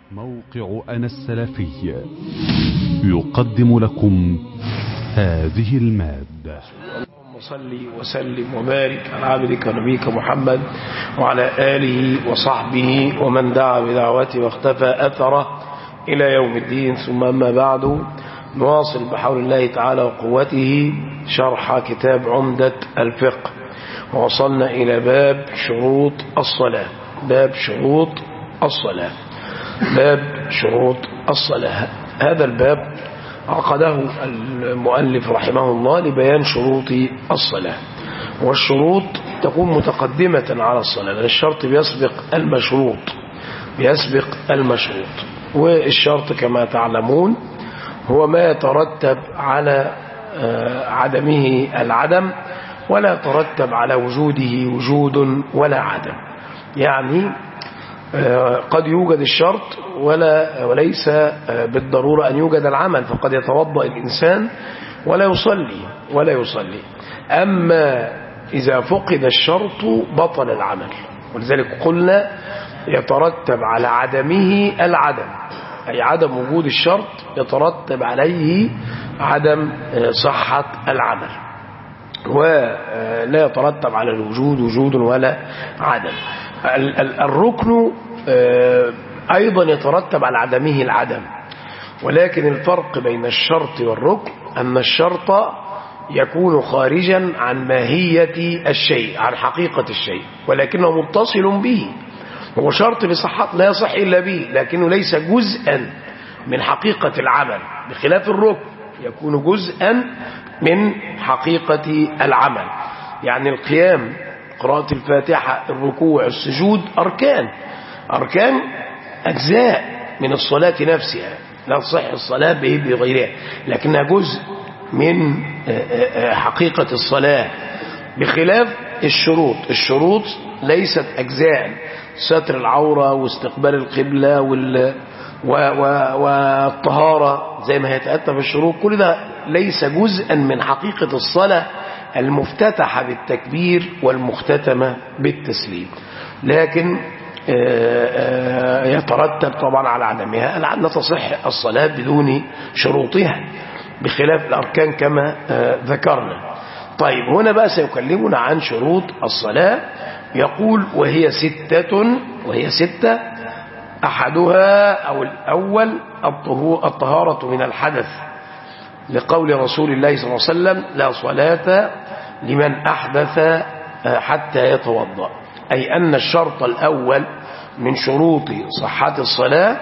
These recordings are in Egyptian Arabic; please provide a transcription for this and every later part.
موقع أنا السلفي يقدم لكم هذه المادة اللهم صل وسلم وبارك على عبدك ونبيك محمد وعلى آله وصحبه ومن دعا بدعوته واختفى أثره إلى يوم الدين ثم أما بعد نواصل بحول الله تعالى وقوته شرح كتاب عمدة الفقه ووصلنا إلى باب شروط الصلاة باب شروط الصلاة باب شروط الصلاة هذا الباب عقده المؤلف رحمه الله لبيان شروط الصلاة والشروط تكون متقدمة على الصلاة لأن الشرط بيسبق المشروط بيسبق المشروط والشرط كما تعلمون هو ما يترتب على عدمه العدم ولا يترتب على وجوده وجود ولا عدم يعني قد يوجد الشرط ولا وليس بالضرورة أن يوجد العمل فقد يتوضأ الإنسان ولا يصلي ولا يصلي أما إذا فقد الشرط بطل العمل ولذلك قلنا يترتب على عدمه العدم أي عدم وجود الشرط يترتب عليه عدم صحة العمل ولا يترتب على الوجود وجود ولا عدم الركن أيضا يترتب على عدمه العدم ولكن الفرق بين الشرط والركن أن الشرط يكون خارجا عن ماهية الشيء عن حقيقة الشيء ولكنه متصل به هو شرط لصحة لا يصح إلا به لكنه ليس جزءا من حقيقة العمل بخلاف الركن يكون جزءا من حقيقة العمل يعني القيام قراءة الفاتحة الركوع السجود أركان أركان أجزاء من الصلاة نفسها لا تصح الصلاة بغيرها لكنها جزء من حقيقة الصلاة بخلاف الشروط الشروط ليست أجزاء ستر العورة واستقبال القبلة وال والطهارة زي ما هيتأتى في الشروط كل ده ليس جزءا من حقيقة الصلاة المفتتحة بالتكبير والمختتمة بالتسليم لكن يترتب طبعا على عدمها لا تصح الصلاة بدون شروطها بخلاف الأركان كما ذكرنا طيب هنا بقى سيكلمنا عن شروط الصلاة يقول وهي ستة وهي ستة أحدها أو الأول الطهارة من الحدث لقول رسول الله صلى الله عليه وسلم لا صلاة لمن أحدث حتى يتوضأ أي أن الشرط الأول من شروط صحة الصلاة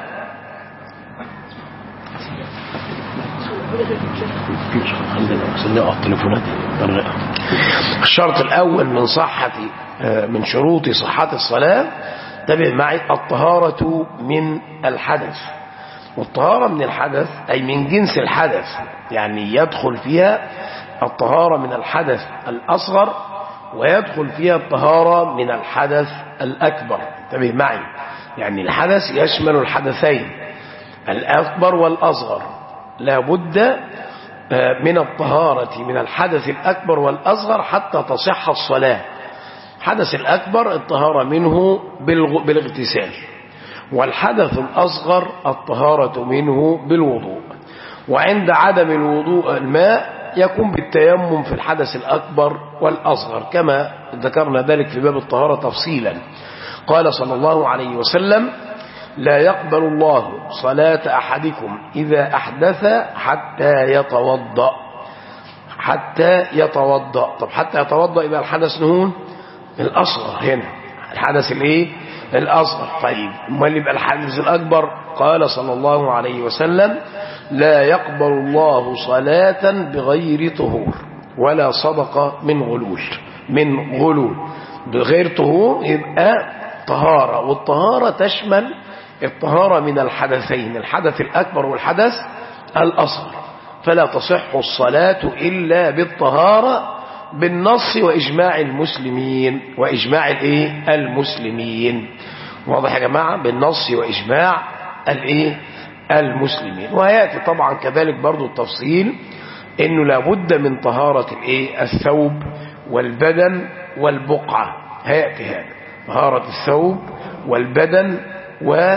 الشرط الأول من صحة من شروط صحة الصلاة انتبه معي الطهارة من الحدث والطهارة من الحدث أي من جنس الحدث يعني يدخل فيها الطهارة من الحدث الأصغر ويدخل فيها الطهارة من الحدث الأكبر انتبه معي يعني الحدث يشمل الحدثين الأكبر والأصغر لا بد من الطهارة من الحدث الأكبر والأصغر حتى تصح الصلاة الحدث الأكبر الطهارة منه بالاغتسال والحدث الأصغر الطهارة منه بالوضوء وعند عدم الوضوء الماء يكون بالتيمم في الحدث الأكبر والأصغر كما ذكرنا ذلك في باب الطهارة تفصيلا قال صلى الله عليه وسلم لا يقبل الله صلاة أحدكم إذا أحدث حتى يتوضأ حتى يتوضأ طب حتى يتوضأ إذا الحدث نهون الأصغر هنا الحدث الايه الأصغر طيب امال يبقى الحدث الأكبر قال صلى الله عليه وسلم لا يقبل الله صلاة بغير طهور ولا صدقة من غلول من غلول بغير طهور يبقى طهارة والطهارة تشمل الطهارة من الحدثين الحدث الأكبر والحدث الأصغر فلا تصح الصلاة إلا بالطهارة بالنص وإجماع المسلمين وإجماع الإيه المسلمين واضح يا جماعة بالنص وإجماع الإيه المسلمين وهيأتي طبعا كذلك برضو التفصيل إنه لابد من طهارة الإيه الثوب والبدن والبقعة هيأتي هذا طهارة الثوب والبدن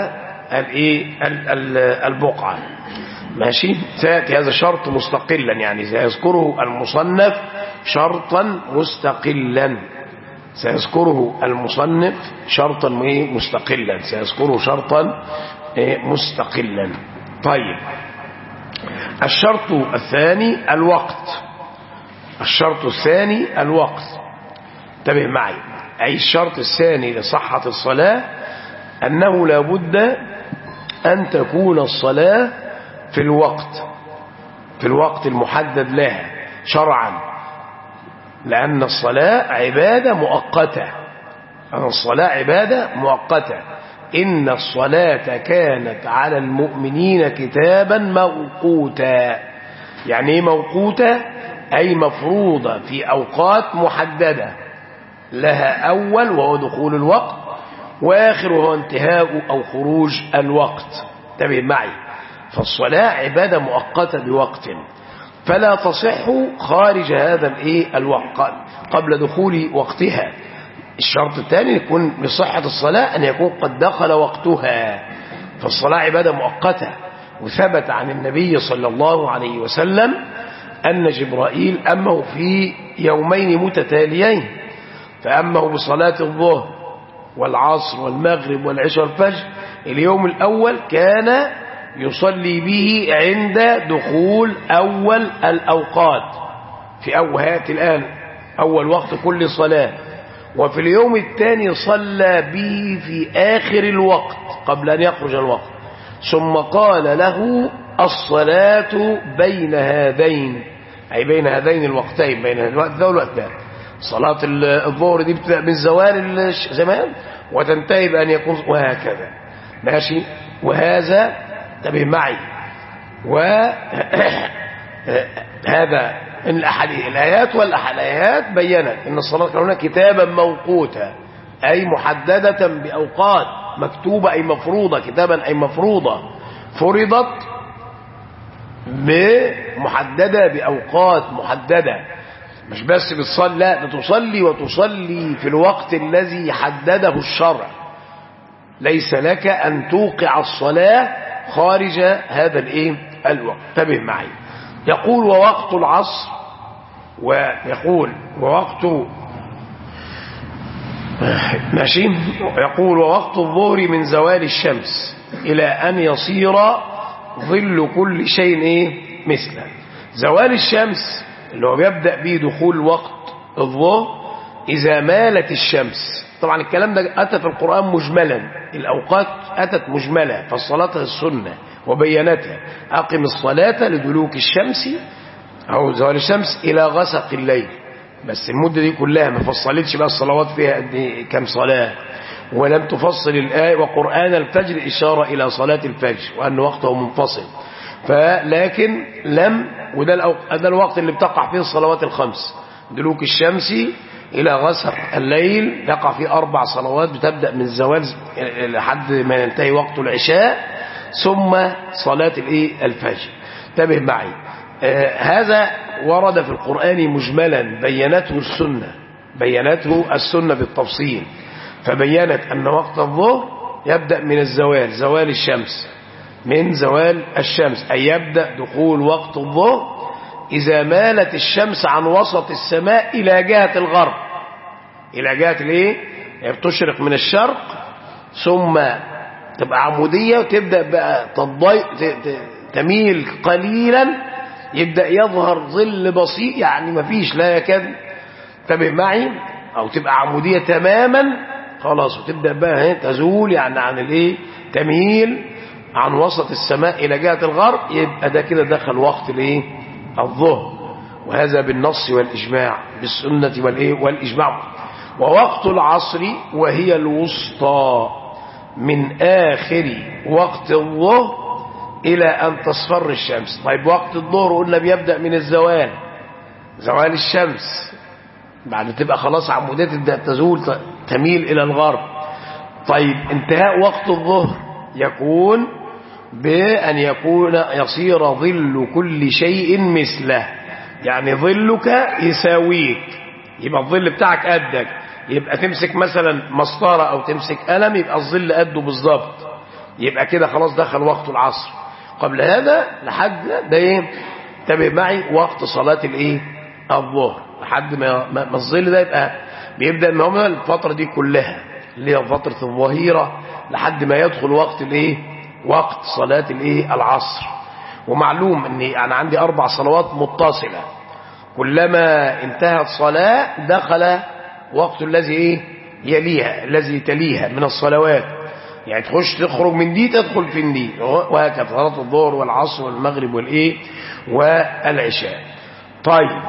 الايه ال- ال- البقعة ماشي سيأتي هذا شرط مستقلا يعني سيذكره المصنف شرطا مستقلا سيذكره المصنف شرطا إيه؟ مستقلا سيذكره شرطا إيه؟ مستقلا طيب الشرط الثاني الوقت الشرط الثاني الوقت انتبه معي أي الشرط الثاني لصحة الصلاة أنه لا بد أن تكون الصلاة في الوقت في الوقت المحدد لها شرعا لأن الصلاة عبادة مؤقتة أن الصلاة عبادة مؤقتة إن الصلاة كانت على المؤمنين كتابا موقوتا يعني ايه موقوتة أي مفروضة في أوقات محددة لها أول وهو دخول الوقت وآخر وهو انتهاء أو خروج الوقت انتبه معي فالصلاة عبادة مؤقتة بوقت فلا تصح خارج هذا الايه الوقت قبل دخول وقتها الشرط الثاني يكون لصحة الصلاة أن يكون قد دخل وقتها فالصلاة عبادة مؤقتة وثبت عن النبي صلى الله عليه وسلم أن جبرائيل أمه في يومين متتاليين فأمه بصلاة الظهر والعصر والمغرب والعشاء والفجر اليوم الأول كان يصلي به عند دخول أول الأوقات في أول هات الآن أول وقت كل صلاة وفي اليوم الثاني صلى به في آخر الوقت قبل أن يخرج الوقت ثم قال له الصلاة بين هذين أي بين هذين الوقتين بين الوقت ده والوقت ده صلاة الظهر دي بتبدأ من زوال الزمان وتنتهي بأن يكون وهكذا ماشي وهذا انتبه معي وهذا من الأحاديث الآيات والأحاديث بينت إن الصلاة كان كتابا موقوتا أي محددة بأوقات مكتوبة أي مفروضة كتابا أي مفروضة فرضت بمحددة بأوقات محددة مش بس بتصلي لا تصلي وتصلي في الوقت الذي حدده الشرع ليس لك أن توقع الصلاة خارج هذا الايه الوقت انتبه معي يقول ووقت العصر ويقول ووقت ماشي يقول ووقت الظهر من زوال الشمس إلى أن يصير ظل كل شيء إيه مثله زوال الشمس اللي هو بيبدأ به دخول وقت الظهر إذا مالت الشمس طبعا الكلام ده أتى في القرآن مجملا الأوقات أتت مجملة فالصلاة السنة وبينتها أقم الصلاة لدلوك الشمس أو زوال الشمس إلى غسق الليل بس المدة دي كلها ما فصلتش بقى الصلوات فيها قد إيه كم صلاة ولم تفصل الآية وقرآن الفجر إشارة إلى صلاة الفجر وأن وقته منفصل فلكن لم وده ده الوقت اللي بتقع فيه الصلوات الخمس دلوك الشمس إلى غسق الليل يقع فيه أربع صلوات بتبدأ من الزوال لحد ما ينتهي وقت العشاء ثم صلاة الإيه الفجر انتبه معي آه هذا ورد في القرآن مجملا بينته السنة بينته السنة بالتفصيل فبينت أن وقت الظهر يبدأ من الزوال زوال الشمس من زوال الشمس أي يبدأ دخول وقت الظهر إذا مالت الشمس عن وسط السماء إلى جهة الغرب إلى جهة الإيه؟ يعني بتشرق من الشرق ثم تبقى عمودية وتبدأ بقى تضي... تميل قليلا يبدأ يظهر ظل بسيط يعني مفيش لا يكاد انتبه معي أو تبقى عمودية تماما خلاص وتبدأ بقى تزول يعني عن الإيه تميل عن وسط السماء إلى جهة الغرب يبقى ده كده دخل وقت الإيه الظهر وهذا بالنص والإجماع بالسنة والإيه والإجماع ووقت العصر وهي الوسطى من آخر وقت الظهر إلى أن تصفر الشمس طيب وقت الظهر قلنا بيبدأ من الزوال زوال الشمس بعد تبقى خلاص عمودات تبدأ تزول تميل إلى الغرب طيب انتهاء وقت الظهر يكون بأن يكون يصير ظل كل شيء مثله يعني ظلك يساويك يبقى الظل بتاعك قدك يبقى تمسك مثلا مسطرة أو تمسك قلم يبقى الظل قده بالظبط يبقى كده خلاص دخل وقت العصر قبل هذا لحد ده ايه انتبه معي وقت صلاة الايه الظهر لحد ما ما الظل ده يبقى بيبدأ من هو الفترة دي كلها اللي هي فترة الظهيرة لحد ما يدخل وقت الايه وقت صلاة الايه العصر ومعلوم ان انا عندي اربع صلوات متصلة كلما انتهت صلاة دخل وقت الذي ايه يليها الذي تليها من الصلوات يعني تخش تخرج من دي تدخل في دي وهكذا صلاة الظهر والعصر والمغرب والايه والعشاء طيب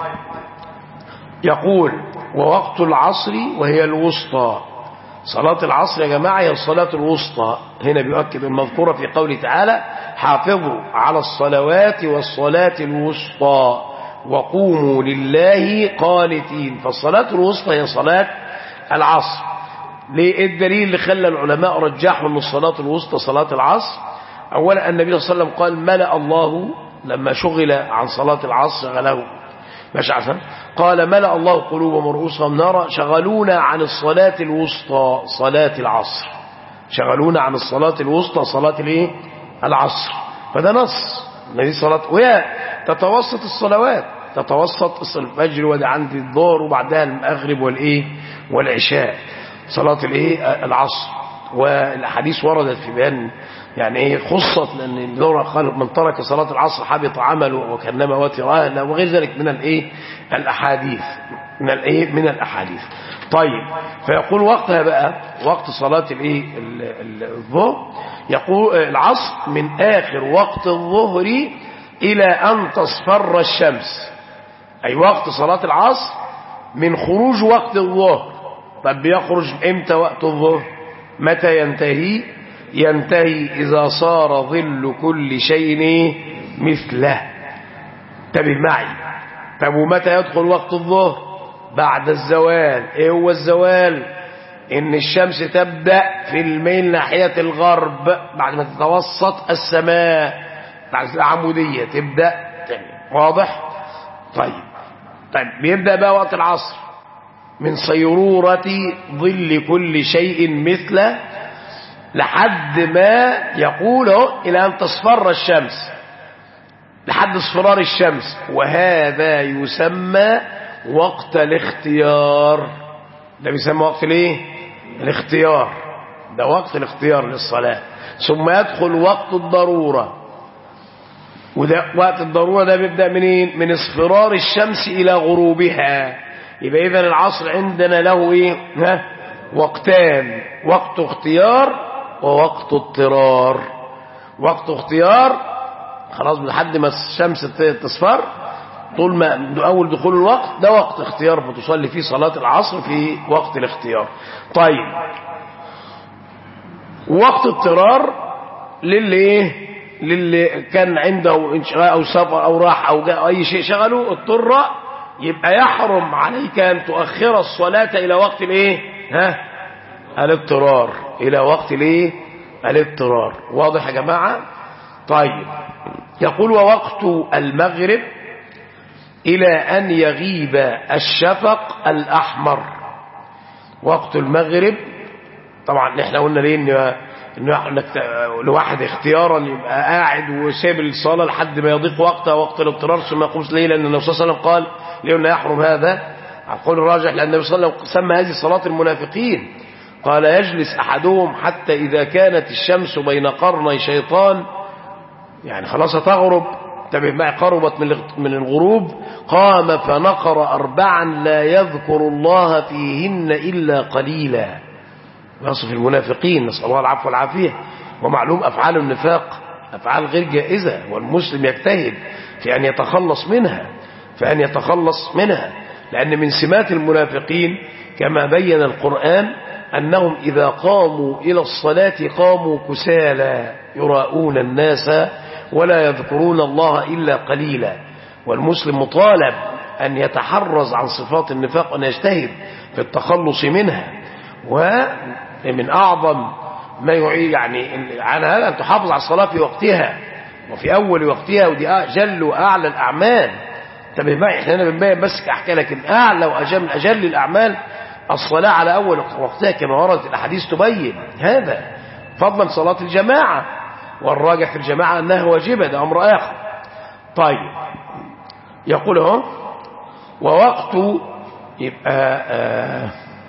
يقول ووقت العصر وهي الوسطى صلاة العصر يا جماعة هي الصلاة الوسطى هنا بيؤكد المذكورة في قوله تعالى حافظوا على الصلوات والصلاة الوسطى وقوموا لله قانتين فالصلاة الوسطى هي صلاة العصر ليه الدليل اللي خلى العلماء رجحوا ان الصلاة الوسطى صلاة العصر اولا النبي صلى الله عليه وسلم قال ملأ الله لما شغل عن صلاة العصر شغله مش عشان قال ملأ الله قلوبهم ورؤوسهم نارا شغلونا عن الصلاة الوسطى صلاة العصر شغلونا عن الصلاة الوسطى صلاة الايه العصر فده نص دي صلاة وهي تتوسط الصلوات تتوسط الفجر وده عند الظهر وبعدها المغرب والايه والعشاء صلاة الايه العصر والاحاديث وردت في بيان يعني ايه خصت لان النور قال من ترك صلاة العصر حبط عمله وكانما وتر اهله وغير ذلك من الايه الاحاديث من الايه من الاحاديث طيب فيقول وقتها بقى وقت صلاة الايه الظهر يقول العصر من اخر وقت الظهر الى ان تصفر الشمس اي وقت صلاة العصر من خروج وقت الظهر طب بيخرج امتى وقت الظهر متى ينتهي ينتهي إذا صار ظل كل شيء مثله انتبه معي طب ومتى يدخل وقت الظهر بعد الزوال ايه هو الزوال ان الشمس تبدأ في الميل ناحية الغرب بعد ما تتوسط السماء بعد العمودية تبدأ تاني واضح طيب طيب بيبدأ بقى وقت العصر من صيرورة ظل كل شيء مثله لحد ما يقوله إلى أن تصفر الشمس لحد اصفرار الشمس وهذا يسمى وقت الاختيار ده بيسمى وقت الايه الاختيار ده وقت الاختيار للصلاة ثم يدخل وقت الضرورة وده وقت الضرورة ده بيبدأ منين من اصفرار الشمس إلى غروبها يبقى إذا العصر عندنا له إيه ها وقتان وقت اختيار ووقت اضطرار وقت اختيار خلاص لحد ما الشمس تصفر طول ما اول دخول الوقت ده وقت اختيار فتصلي فيه صلاة العصر في وقت الاختيار طيب وقت اضطرار للي ايه للي كان عنده انشغال او سفر او راح او جاء اي شيء شغله اضطر يبقى يحرم عليك ان تؤخر الصلاة الى وقت الايه ها الاضطرار الى وقت الايه الاضطرار واضح يا جماعة طيب يقول ووقت المغرب الى ان يغيب الشفق الاحمر وقت المغرب طبعا احنا قلنا ليه ان انك لواحد اختيارا يبقى قاعد وساب الصلاة لحد ما يضيق وقتها وقت الاضطرار ثم يقوم ليه لان النبي صلى الله عليه وسلم قال ليه يحرم هذا على القول الراجح لان النبي صلى الله عليه وسلم سمى هذه صلاة المنافقين قال يجلس احدهم حتى اذا كانت الشمس بين قرني شيطان يعني خلاص تغرب انتبه معي قربت من من الغروب قام فنقر أربعا لا يذكر الله فيهن إلا قليلا يصف المنافقين نسأل الله العفو والعافية ومعلوم أفعال النفاق أفعال غير جائزة والمسلم يجتهد في أن يتخلص منها في أن يتخلص منها لأن من سمات المنافقين كما بين القرآن أنهم إذا قاموا إلى الصلاة قاموا كسالى يراؤون الناس ولا يذكرون الله إلا قليلا والمسلم مطالب أن يتحرز عن صفات النفاق وأن يجتهد في التخلص منها ومن أعظم ما يعي يعني عن هذا أن تحافظ على الصلاة في وقتها وفي أول وقتها ودي جل وأعلى الأعمال انتبه معي احنا هنا بنبين بس كأحكي لكن أعلى وأجل أجل الأعمال الصلاة على أول وقتها كما وردت الأحاديث تبين هذا فضلا صلاة الجماعة والراجح في الجماعة أنها واجبة ده أمر آخر طيب يقول هو ووقت يبقى آه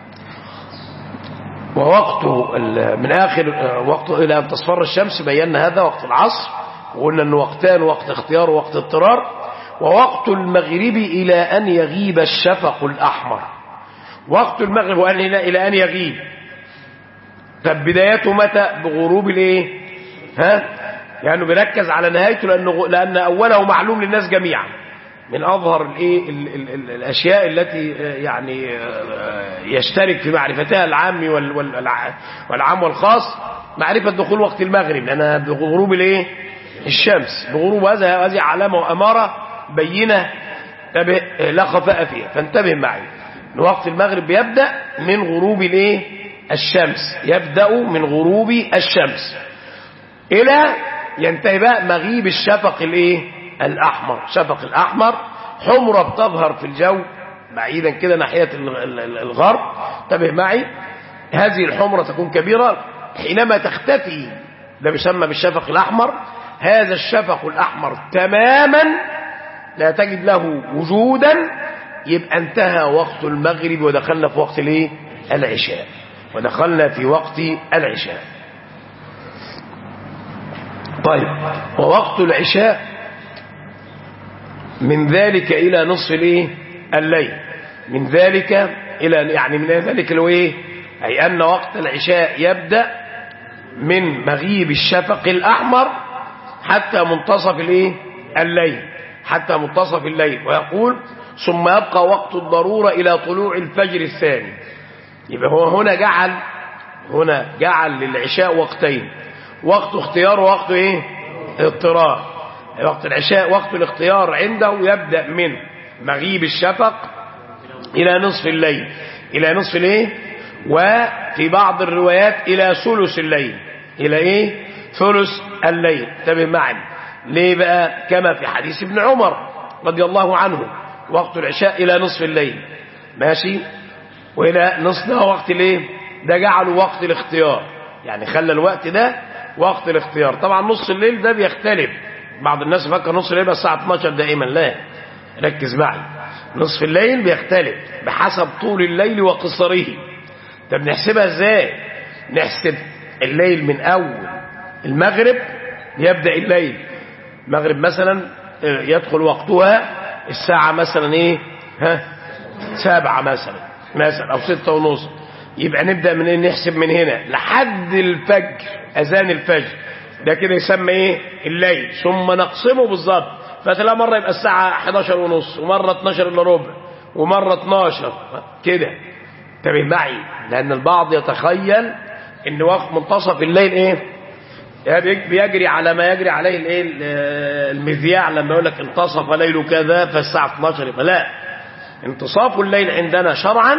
ووقت من آخر وقت إلى أن تصفر الشمس بينا هذا وقت العصر وقلنا أنه وقتان وقت اختيار ووقت اضطرار ووقت المغرب إلى أن يغيب الشفق الأحمر وقت المغرب وأن إلى أن يغيب طب بدايته متى بغروب الايه ها يعني بيركز على نهايته لأنه لأن أوله معلوم للناس جميعا من أظهر الايه ال ال ال الأشياء التي يعني يشترك في معرفتها العام والعام والخاص معرفة دخول وقت المغرب لأنها بغروب الايه الشمس بغروب هذا هذه علامة وأمارة بينة لا خفاء فيها فانتبه معي وقت المغرب بيبدأ من غروب الايه الشمس يبدأ من غروب الشمس إلى ينتهي بقى مغيب الشفق الايه الأحمر شفق الأحمر حمرة بتظهر في الجو بعيدا كده ناحية الغرب انتبه معي هذه الحمرة تكون كبيرة حينما تختفي ده بيسمى بالشفق الأحمر هذا الشفق الأحمر تماما لا تجد له وجودا يبقى انتهى وقت المغرب ودخلنا في وقت الايه العشاء ودخلنا في وقت العشاء طيب ووقت العشاء من ذلك إلى نصف الايه الليل من ذلك إلى يعني من ذلك اللي هو ايه أي أن وقت العشاء يبدأ من مغيب الشفق الأحمر حتى منتصف الايه الليل حتى منتصف الليل ويقول ثم يبقى وقت الضرورة إلى طلوع الفجر الثاني يبقى هو هنا جعل هنا جعل للعشاء وقتين وقت اختيار ووقت ايه اضطرار وقت العشاء وقت الاختيار عنده يبدأ من مغيب الشفق إلى نصف الليل إلى نصف الايه وفي بعض الروايات إلى ثلث الليل إلى ايه ثلث الليل انتبه معي ليه بقى كما في حديث ابن عمر رضي الله عنه وقت العشاء إلى نصف الليل ماشي وإلى نصف ده وقت الايه ده جعله وقت الاختيار يعني خلى الوقت ده وقت الاختيار طبعا نص الليل ده بيختلف بعض الناس فكر نص الليل بس الساعة 12 دائما لا ركز معي نصف الليل بيختلف بحسب طول الليل وقصره طب نحسبها ازاي نحسب الليل من اول المغرب يبدأ الليل المغرب مثلا يدخل وقتها الساعة مثلا ايه ها سبعة مثلا مثلا او ستة ونص يبقى نبدأ من ايه نحسب من هنا لحد الفجر اذان الفجر ده كده يسمى ايه الليل ثم نقسمه بالظبط فتلاقي مرة يبقى الساعة 11 ونص ومرة 12 الا ربع ومرة 12 كده انتبه معي لان البعض يتخيل ان وقت منتصف الليل ايه بيجري على ما يجري عليه الايه المذياع لما يقول لك انتصف ليل كذا فالساعة 12 يبقى لا انتصاف الليل عندنا شرعا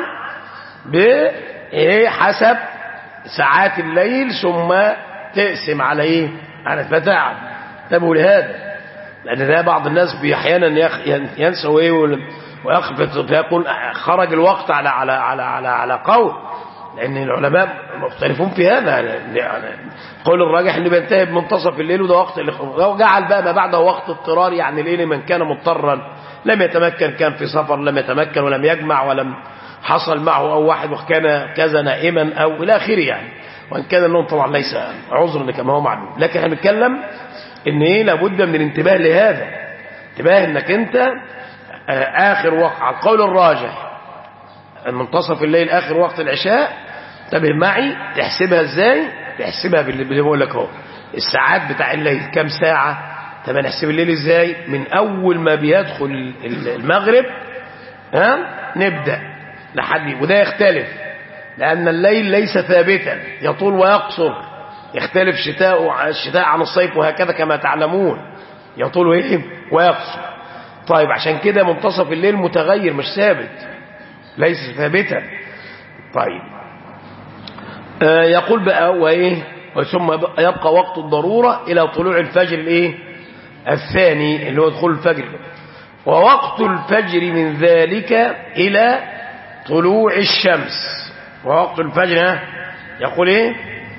بحسب ساعات الليل ثم تقسم على ايه على الفتاعة انتبهوا لهذا لان ده بعض الناس احيانا ينسى ايه ويخفت فيقول خرج الوقت على على على على على قول لان العلماء مختلفون في هذا يعني قول الراجح انه بينتهي بمنتصف الليل وده وقت وجعل بقى ما بعده وقت اضطرار يعني ليه من كان مضطرا لم يتمكن كان في سفر لم يتمكن ولم يجمع ولم حصل معه او واحد وكان كذا نائما او الى اخره يعني وان كان النوم طبعا ليس عذر كما هو معلوم لكن احنا بنتكلم ان ايه لابد من الانتباه لهذا انتباه انك انت اخر وقت على القول الراجح منتصف الليل اخر وقت العشاء انتبه معي تحسبها ازاي تحسبها باللي بقول لك اهو الساعات بتاع الليل كام ساعه طب نحسب الليل ازاي من اول ما بيدخل المغرب ها نبدا لحد وده يختلف لان الليل ليس ثابتا يطول ويقصر يختلف شتاء الشتاء عن الصيف وهكذا كما تعلمون يطول ايه ويقصر طيب عشان كده منتصف الليل متغير مش ثابت ليس ثابتا طيب آه يقول بقى وايه ثم يبقى وقت الضرورة الى طلوع الفجر الايه الثاني اللي هو دخول الفجر ووقت الفجر من ذلك الى طلوع الشمس ووقت الفجر يقول ايه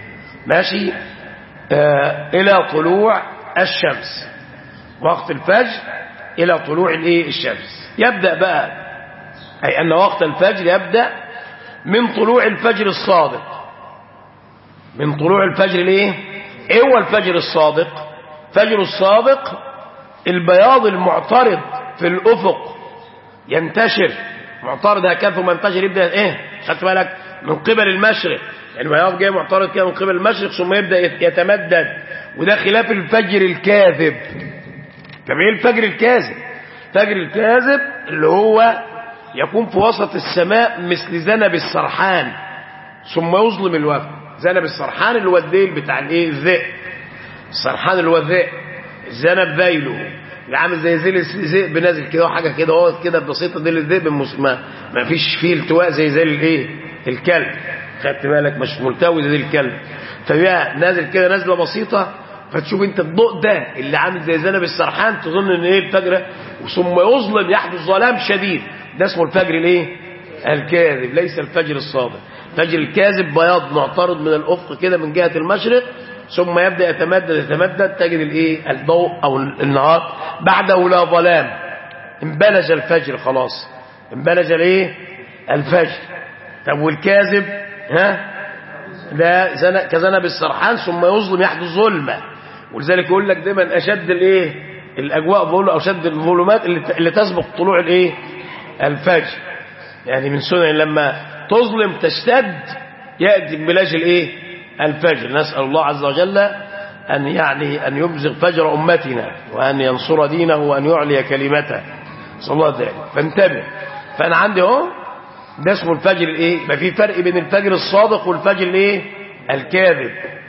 ماشي آه إلى طلوع الشمس وقت الفجر إلى طلوع الايه الشمس يبدأ بقى أي أن وقت الفجر يبدأ من طلوع الفجر الصادق من طلوع الفجر الايه ايه هو الفجر الصادق فجر الصادق البياض المعترض في الأفق ينتشر معترض هكذا ثم ينتشر يبدأ ايه خدت بالك من قبل المشرق يعني البياض جاي معترض كده من قبل المشرق ثم يبدأ يتمدد وده خلاف الفجر الكاذب طب ايه الفجر الكاذب الفجر الكاذب اللي هو يكون في وسط السماء مثل ذنب السرحان ثم يظلم الوفد ذنب السرحان اللي هو الذيل بتاع الايه الذئب السرحان اللي هو الذئب الذنب ذيله اللي عامل زي ذيل الذئب نازل كده وحاجه كده هو كده بسيطه ذيل الذئب ما, ما فيش فيه التواء زي ذيل الايه الكلب خدت بالك مش ملتوي زي الكلب فبقى نازل كده نازله بسيطه فتشوف انت الضوء ده اللي عامل زي ذنب السرحان تظن ان ايه الفجر ثم يظلم يحدث ظلام شديد ده اسمه الفجر الايه الكاذب ليس الفجر الصادق الفجر الكاذب بياض معترض من الافق كده من جهه المشرق ثم يبدا يتمدد يتمدد تجد الايه الضوء او النهار بعده لا ظلام انبلج الفجر خلاص انبلج الايه الفجر طب والكاذب ها ده كذنب السرحان ثم يظلم يحدث ظلمه ولذلك يقول لك دايما اشد الايه الاجواء ظلم او اشد الظلمات اللي, اللي تسبق طلوع الايه الفجر يعني من سنن لما تظلم تشتد ياتي بلاج الايه الفجر نسال الله عز وجل ان يعني ان يبزغ فجر امتنا وان ينصر دينه وان يعلي كلمته صلى الله عليه وسلم فانتبه فانا عندي اهو ده اسمه الفجر الايه يبقى في فرق بين الفجر الصادق والفجر الايه الكاذب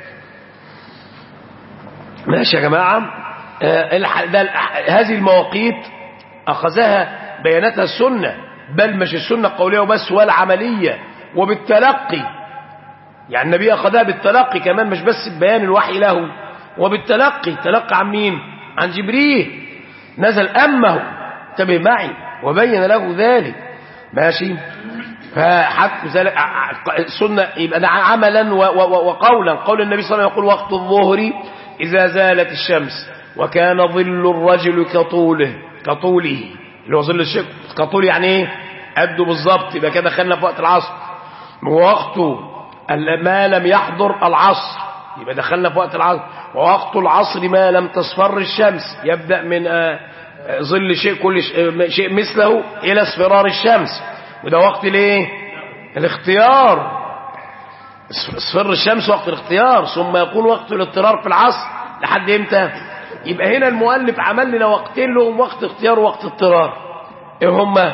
ماشي يا جماعه آه ده هذه المواقيت اخذها بياناتها السنه بل مش السنه القوليه وبس ولا عمليه وبالتلقي يعني النبي اخذها بالتلقي كمان مش بس بيان الوحي له وبالتلقي تلقى عن مين عن جبريل نزل امه انتبه معي وبين له ذلك ماشي فحتى ذلك السنه يبقى ده عملا وقولا قول النبي صلى الله عليه وسلم يقول وقت الظهر اذا زالت الشمس وكان ظل الرجل كطوله كطوله اللي هو ظل الشيء كطول يعني ايه قده بالظبط يبقى كده دخلنا في وقت العصر ووقت ما لم يحضر العصر يبقى دخلنا في وقت العصر ووقت العصر ما لم تصفر الشمس يبدأ من آه ظل شيء كل شيء مثله الى اصفرار الشمس وده وقت الايه الاختيار اصفر الشمس وقت الاختيار ثم يكون وقت الاضطرار في العصر لحد امتى يبقى هنا المؤلف عمل لنا وقتين لهم وقت اختيار ووقت اضطرار ايه هما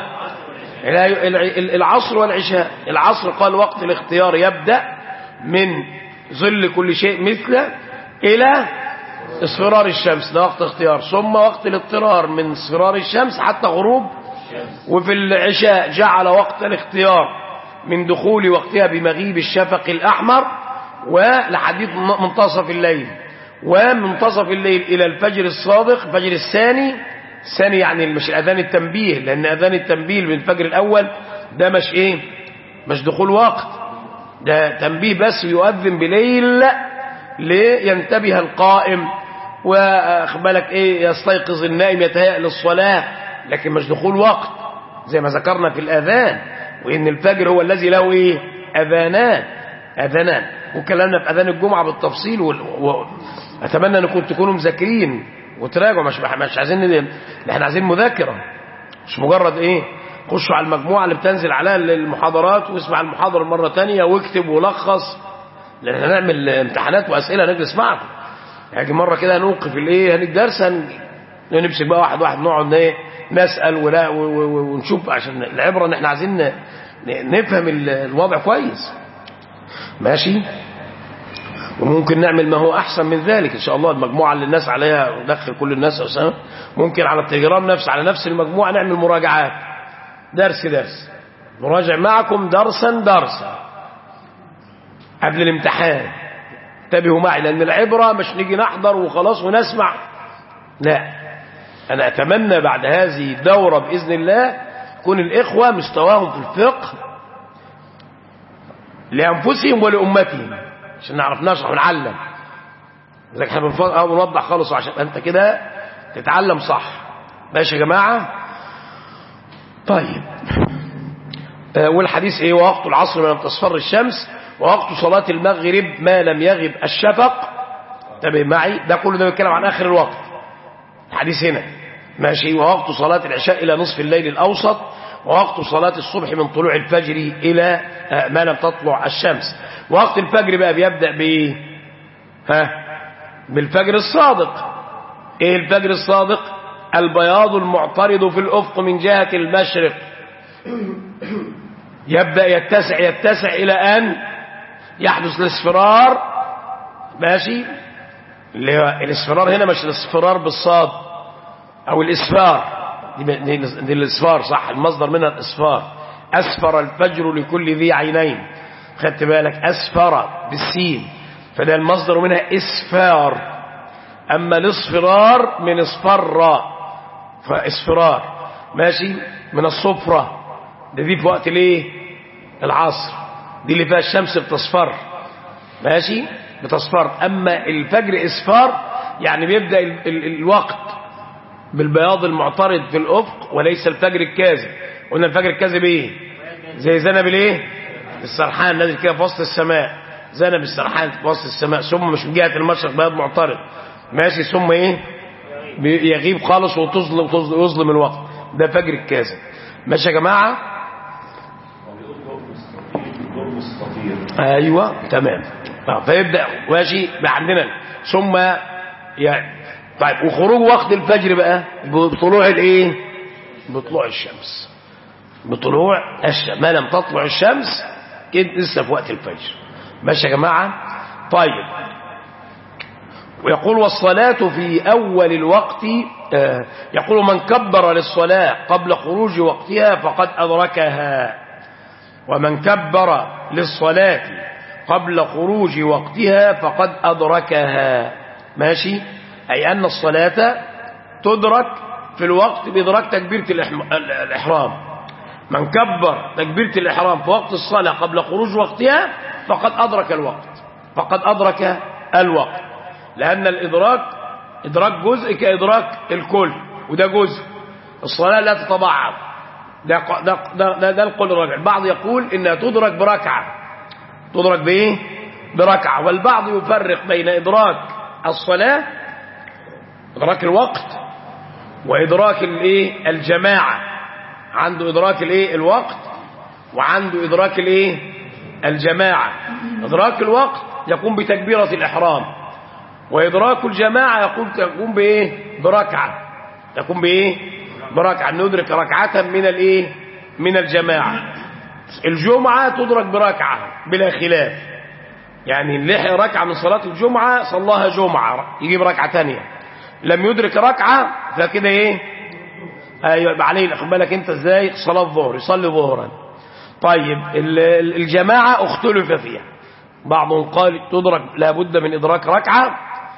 العصر والعشاء العصر قال وقت الاختيار يبدأ من ظل كل شيء مثله الى اصفرار الشمس ده وقت اختيار ثم وقت الاضطرار من اصفرار الشمس حتى غروب وفي العشاء جعل وقت الاختيار من دخول وقتها بمغيب الشفق الأحمر ولحديث منتصف الليل ومنتصف الليل إلى الفجر الصادق الفجر الثاني الثاني يعني مش أذان التنبيه لأن أذان التنبيه من الفجر الأول ده مش إيه مش دخول وقت ده تنبيه بس يؤذن بليل لينتبه القائم واخبالك ايه يستيقظ النائم يتهيأ للصلاة لكن مش دخول وقت زي ما ذكرنا في الأذان وإن الفجر هو الذي له ايه أذانان أذانان وكلامنا في أذان الجمعة بالتفصيل وأتمنى أنكم تكونوا مذاكرين وتراجعوا مش مش عايزين احنا عايزين مذاكرة مش مجرد ايه خشوا على المجموعة اللي بتنزل عليها المحاضرات واسمع المحاضرة مرة تانية واكتب ولخص لأن هنعمل امتحانات وأسئلة نجلس معكم يعني مرة كده نوقف الايه الدرس نمسك بقى واحد واحد نقعد ايه نسأل ولا ونشوف عشان العبرة ان احنا عايزين نفهم الوضع كويس ماشي وممكن نعمل ما هو احسن من ذلك ان شاء الله المجموعة اللي الناس عليها ندخل كل الناس أسامة ممكن على التليجرام نفس على نفس المجموعة نعمل مراجعات درس درس نراجع معكم درسا درسا قبل الامتحان انتبهوا معي لأن العبرة مش نيجي نحضر وخلاص ونسمع لا أنا أتمنى بعد هذه الدورة بإذن الله يكون الإخوة مستواهم في الفقه لأنفسهم ولأمتهم عشان نعرف نشرح ونعلم لذلك احنا بنف- اه بنوضح خالص عشان انت كده تتعلم صح ماشي يا جماعه طيب آه، والحديث ايه ووقت العصر ما لم تصفر الشمس ووقت صلاة المغرب ما لم يغب الشفق انتبه معي ده كله ده بيتكلم عن اخر الوقت الحديث هنا ماشي ووقت صلاة العشاء الى نصف الليل الاوسط ووقت صلاة الصبح من طلوع الفجر الى آه، ما لم تطلع الشمس وقت الفجر بقى بيبدأ بايه ها بالفجر الصادق ايه الفجر الصادق البياض المعترض في الافق من جهة المشرق يبدأ يتسع يتسع إلى أن يحدث الاصفرار ماشي اللي هو الاصفرار هنا مش الاصفرار بالصاد أو الإسفار دي, دي, دي الإسفار صح المصدر منها الإسفار أسفر الفجر لكل ذي عينين خدت بالك أسفر بالسين فده المصدر منها إسفار أما الاصفرار من اصفر فاصفرار ماشي من الصفرة ده دي في وقت الايه العصر دي اللي فيها الشمس بتصفر ماشي بتصفر اما الفجر اصفار يعني بيبدا ال ال الوقت بالبياض المعترض في الافق وليس الفجر الكاذب قلنا الفجر الكاذب ايه زي ذنب الايه السرحان نازل كده في وسط السماء ذنب السرحان في وسط السماء ثم مش من جهه المشرق بياض معترض ماشي ثم ايه بي- يغيب خالص وتظلم تظلم يظلم الوقت ده فجر الكاذب ماشي يا جماعه ايوه تمام آه، فيبدا ماشي بقى عندنا ثم يعني طيب وخروج وقت الفجر بقى بطلوع الايه بطلوع الشمس بطلوع الشمس ما لم تطلع الشمس كده لسه في وقت الفجر ماشي يا جماعه طيب ويقول والصلاة في أول الوقت آه، يقول من كبر للصلاة قبل خروج وقتها فقد أدركها ومن كبر للصلاة قبل خروج وقتها فقد أدركها ماشي أي أن الصلاة تدرك في الوقت بإدراك تكبيرة الإحم- الإحرام من كبر تكبيرة الإحرام في وقت الصلاة قبل خروج وقتها فقد أدرك الوقت فقد أدرك الوقت لأن الإدراك إدراك جزء كإدراك الكل وده جزء الصلاة لا تتبعض ده ده ده, ده, ده القول الراجع البعض يقول إنها تدرك بركعة تدرك بإيه بركعة والبعض يفرق بين إدراك الصلاة إدراك الوقت وإدراك الإيه الجماعة عنده إدراك الإيه الوقت وعنده إدراك الإيه الجماعة إدراك الوقت يقوم بتكبيرة الإحرام وإدراك الجماعة يقول يقوم بإيه بركعة يقوم بإيه بركعة ندرك ركعة من الإيه من الجماعة الجمعة تدرك بركعة بلا خلاف يعني اللي لحق ركعة من صلاة الجمعة صلاها جمعة يجيب ركعة تانية لم يدرك ركعة فكده ايه ايوه يبقى عليه خد بالك انت ازاي صلاة الظهر يصلي ظهرا طيب ال- ال- الجماعة اختلف فيها بعضهم قال تدرك لابد من ادراك ركعة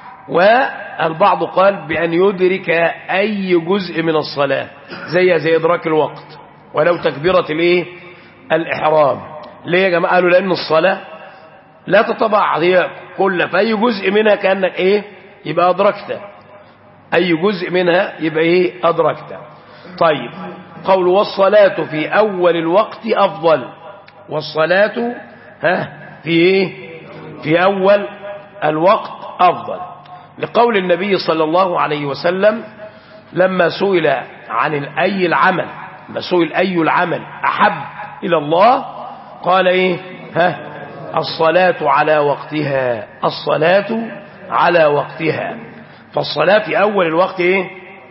والبعض قال بأن يدرك أي جزء من الصلاة زي زي إدراك الوقت ولو تكبيرة الايه الإحرام ليه يا جماعة قالوا لأن الصلاة لا تتبعض هي كل في أي جزء منها كأنك إيه يبقى أدركت أي جزء منها يبقى إيه أدركت طيب قول والصلاة في أول الوقت أفضل والصلاة ها في إيه في أول الوقت أفضل لقول النبي صلى الله عليه وسلم لما سئل عن أي العمل لما سئل أي العمل أحب إلى الله قال إيه ها الصلاة على وقتها الصلاة على وقتها فالصلاة في أول الوقت إيه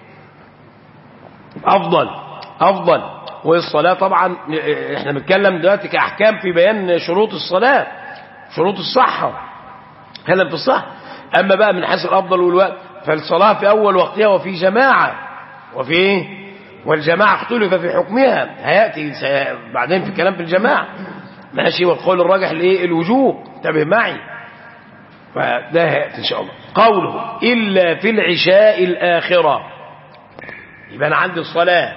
أفضل أفضل والصلاة طبعا احنا بنتكلم دلوقتي كأحكام في بيان شروط الصلاة شروط الصحة كلام في الصحة أما بقى من حيث الأفضل والوقت فالصلاة في أول وقتها وفي جماعة وفي إيه؟ والجماعة اختلف في حكمها هيأتي سي- بعدين في كلام في الجماعة ماشي والقول الراجح لإيه الوجوب انتبه معي فده هيأتي إن شاء الله قوله إلا في العشاء الآخرة يبقى أنا عندي الصلاة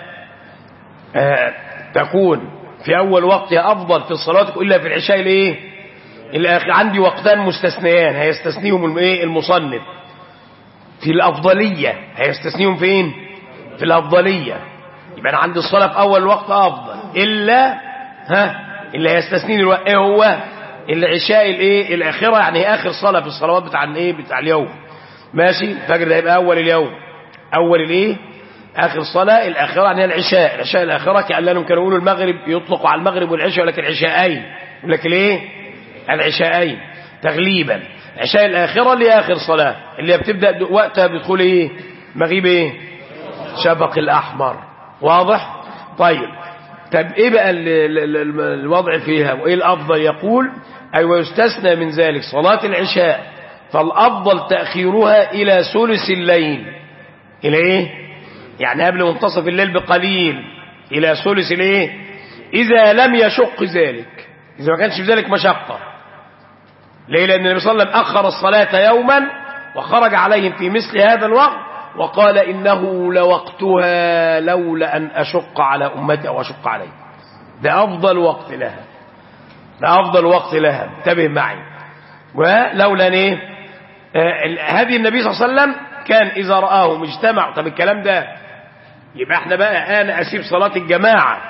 آه تكون في أول وقتها أفضل في الصلاة إلا في العشاء الإيه الآخر عندي وقتان مستثنيان هيستثنيهم الم- إيه المصنف في الأفضلية هيستثنيهم فين في الأفضلية يبقى أنا عندي الصلاة في أول وقت أفضل إلا ها اللي هيستثنيني الوقت إيه هو العشاء الإيه الآخرة يعني آخر صلاة في الصلوات بتاع الإيه بتاع اليوم ماشي الفجر ده يبقى أول اليوم أول الإيه آخر صلاة الآخرة يعني العشاء العشاء الآخرة كأنهم كانوا يقولوا المغرب يطلقوا على المغرب والعشاء ولكن عشاءين يقول لك الإيه العشاءين تغليبا عشاء الآخرة اللي هي آخر صلاة اللي هي بتبدأ د- وقتها بدخول إيه مغيب إيه شفق الأحمر واضح طيب طب إيه بقى ال- ال- ال- الوضع فيها وإيه الأفضل يقول أي ويستثنى من ذلك صلاة العشاء فالأفضل تأخيرها إلى ثلث الليل إلى إيه يعني قبل منتصف الليل بقليل إلى ثلث الإيه إذا لم يشق ذلك إذا ما كانش في ذلك مشقة ليه لأن النبي صلى الله عليه وسلم أخر الصلاة يوما وخرج عليهم في مثل هذا الوقت وقال إنه لوقتها لولا أن أشق على أمتي أو أشق عليه ده أفضل وقت لها ده أفضل وقت لها انتبه معي ولولا أن إيه آه، هدي النبي صلى الله عليه وسلم كان إذا رآهم اجتمعوا طب الكلام ده يبقى احنا بقى أنا أسيب صلاة الجماعة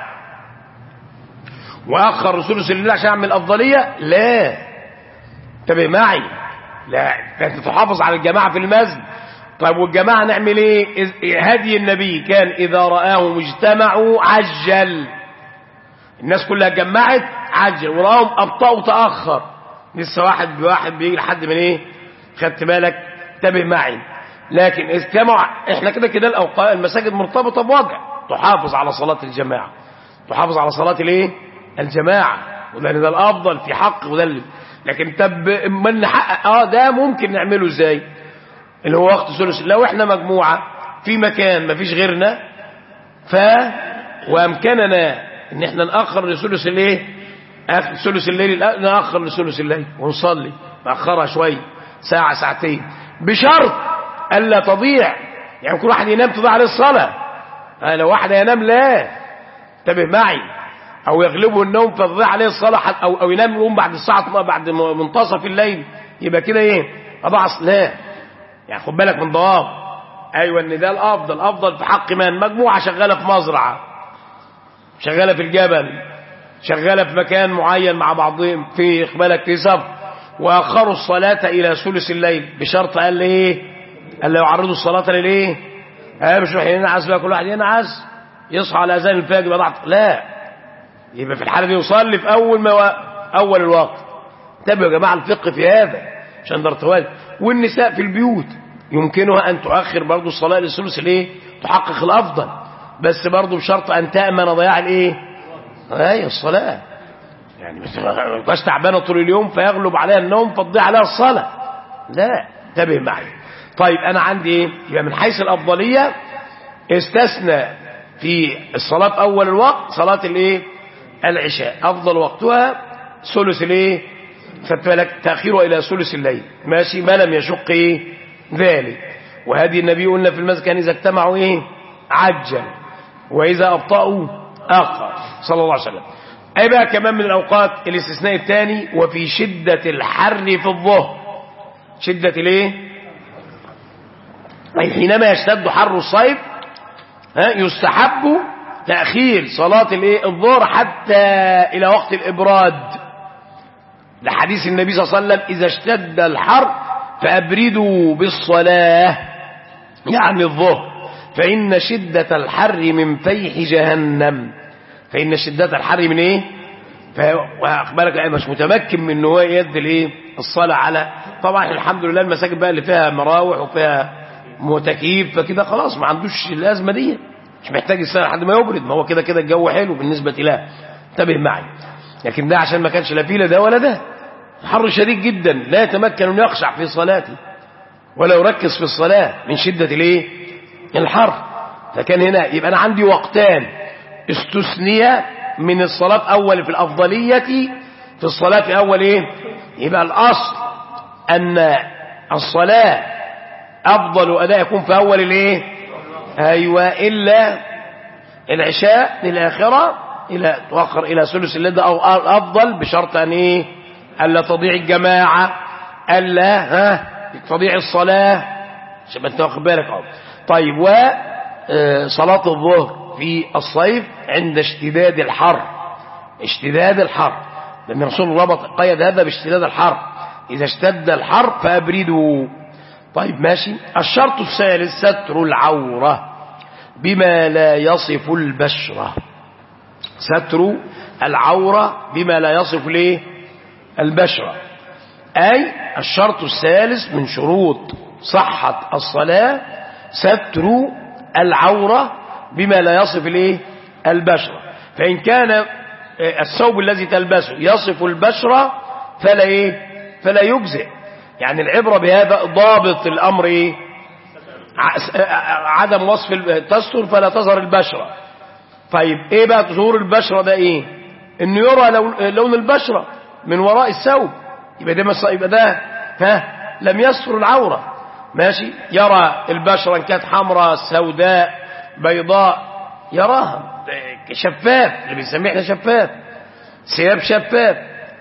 وأخر ثلث الليل عشان أعمل أفضلية لا انتبه معي لا ده انت تحافظ على الجماعة في المسجد طيب والجماعة نعمل ايه إذ- هدي النبي كان إذا رآهم اجتمعوا عجل الناس كلها جمعت عجل ورآهم أبطأوا تأخر لسه واحد بواحد بيجي لحد من ايه خدت بالك انتبه معي لكن اجتمع احنا كده كده الاوقات المساجد مرتبطه بوضع تحافظ على صلاه الجماعه تحافظ على صلاه الايه الجماعه ولان ده الافضل في حق وده اللي- لكن طب اما نحقق اه ده ممكن نعمله ازاي اللي هو وقت ثلث لو احنا مجموعه في مكان ما فيش غيرنا ف وامكننا ان احنا ناخر لثلث الايه اخر ثلث الليل الأ- ناخر لثلث الليل ونصلي ناخرها شويه ساعه ساعتين بشرط الا تضيع يعني كل واحد ينام تضيع عليه الصلاه آه لو واحد ينام لا انتبه معي او يغلبه النوم فتضيع عليه الصلاه حت- او او ينام يقوم بعد الساعه بعد م- منتصف الليل يبقى كده ايه اضاع الص- لا يعني خد بالك من ضواب ايوه ان ده الافضل افضل في حق من مجموعه شغاله في مزرعه شغاله في الجبل شغاله في مكان معين مع بعضهم في بالك في صف واخروا الصلاه الى ثلث الليل بشرط قال ايه قال لا يعرضوا الصلاه للايه ها مش راح ينعس بقى كل واحد ينعس يصحى على اذان الفجر يبقى ضعف لا يبقى في الحاله دي يصلي في اول ما و... اول الوقت انتبهوا يا جماعه الفقه في هذا عشان ده ارتواز والنساء في البيوت يمكنها ان تؤخر برضو الصلاه للثلث الايه تحقق الافضل بس برضو بشرط ان تامن ضياع الايه اي الصلاه يعني بس ما تبقاش تعبانه طول اليوم فيغلب عليها النوم فتضيع عليها الصلاه لا انتبه معي طيب انا عندي ايه يبقى من حيث الافضليه استثنى في الصلاه في اول الوقت صلاه الايه العشاء افضل وقتها ثلث الايه خدت بالك تاخيره الى ثلث الليل ماشي ما لم يشق ايه ذلك وهذه النبي قلنا في المسجد كان اذا اجتمعوا ايه عجل واذا ابطاوا اخر صلى الله عليه وسلم اي بقى كمان من الاوقات الاستثناء الثاني وفي شده الحر في الظهر شده الايه أي حينما يشتد حر الصيف ها يستحب تأخير صلاة الايه الظهر حتى إلى وقت الإبراد لحديث النبي صلى الله عليه وسلم إذا اشتد الحر فأبردوا بالصلاة يعني الظهر فإن شدة الحر من فيح جهنم فإن شدة الحر من إيه بالك يعني مش متمكن من ان هو يدي الايه الصلاه على طبعا الحمد لله المساجد بقى اللي فيها مراوح وفيها متكييف فكده خلاص ما عندوش الازمه دي مش محتاج يستنى لحد ما يبرد ما هو كده كده الجو حلو بالنسبه له انتبه معي لكن ده عشان ما كانش لا فيه لا ده ولا ده حر شديد جدا لا يتمكن انه يخشع في صلاته ولا يركز في الصلاه من شده الايه الحر فكان هنا يبقى انا عندي وقتان استثنية من الصلاة أول في الأفضلية في الصلاة في أول إيه يبقى الأصل أن الصلاة أفضل أداء يكون في أول الإيه أيوة إلا العشاء للآخرة إلى تؤخر إلى ثلث الليل ده أو أفضل بشرط أن إيه ألا تضيع الجماعة ألا ها تضيع الصلاة عشان انت واخد بالك اهو طيب وصلاة الظهر في الصيف عند اشتداد الحر اشتداد الحر لأن الرسول ربط قيد هذا باشتداد الحر إذا اشتد الحر فأبردوا طيب ماشي الشرط الثالث ستر العورة بما لا يصف البشرة ستر العورة بما لا يصف ليه البشرة أي الشرط الثالث من شروط صحة الصلاة ستر العورة بما لا يصف ليه البشرة فإن كان الثوب الذي تلبسه يصف البشرة فلا إيه فلا يجزئ يعني العبرة بهذا ضابط الأمر إيه عدم وصف تستر فلا تظهر البشرة طيب ايه بقى ظهور البشرة ده ايه انه يرى لون البشرة من وراء الثوب يبقى ده مص... يبقى ده ها لم يستر العورة ماشي يرى البشرة ان كانت حمراء سوداء بيضاء يراها شفاف اللي بنسميه احنا شفاف ثياب شفاف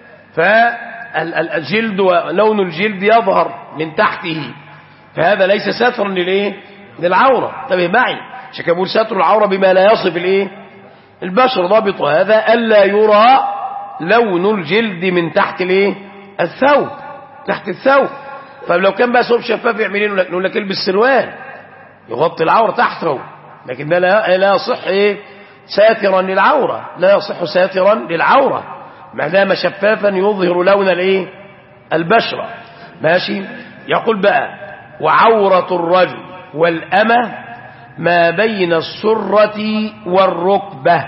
فالجلد ولون الجلد يظهر من تحته فهذا ليس سترا للايه للعورة انتبه معي عشان كده بقول ستر العورة بما لا يصف الايه البشر ضابط هذا الا يرى لون الجلد من تحت الايه الثوب تحت الثوب فلو كان بقى ثوب شفاف يعمل ايه نقول لك البس سروال يغطي العورة تحته لكن ده لا لا يصح ايه ساترا للعورة لا يصح ساترا للعورة ما دام شفافا يظهر لون الايه البشرة ماشي يقول بقى وعورة الرجل والأمة ما بين السرة والركبة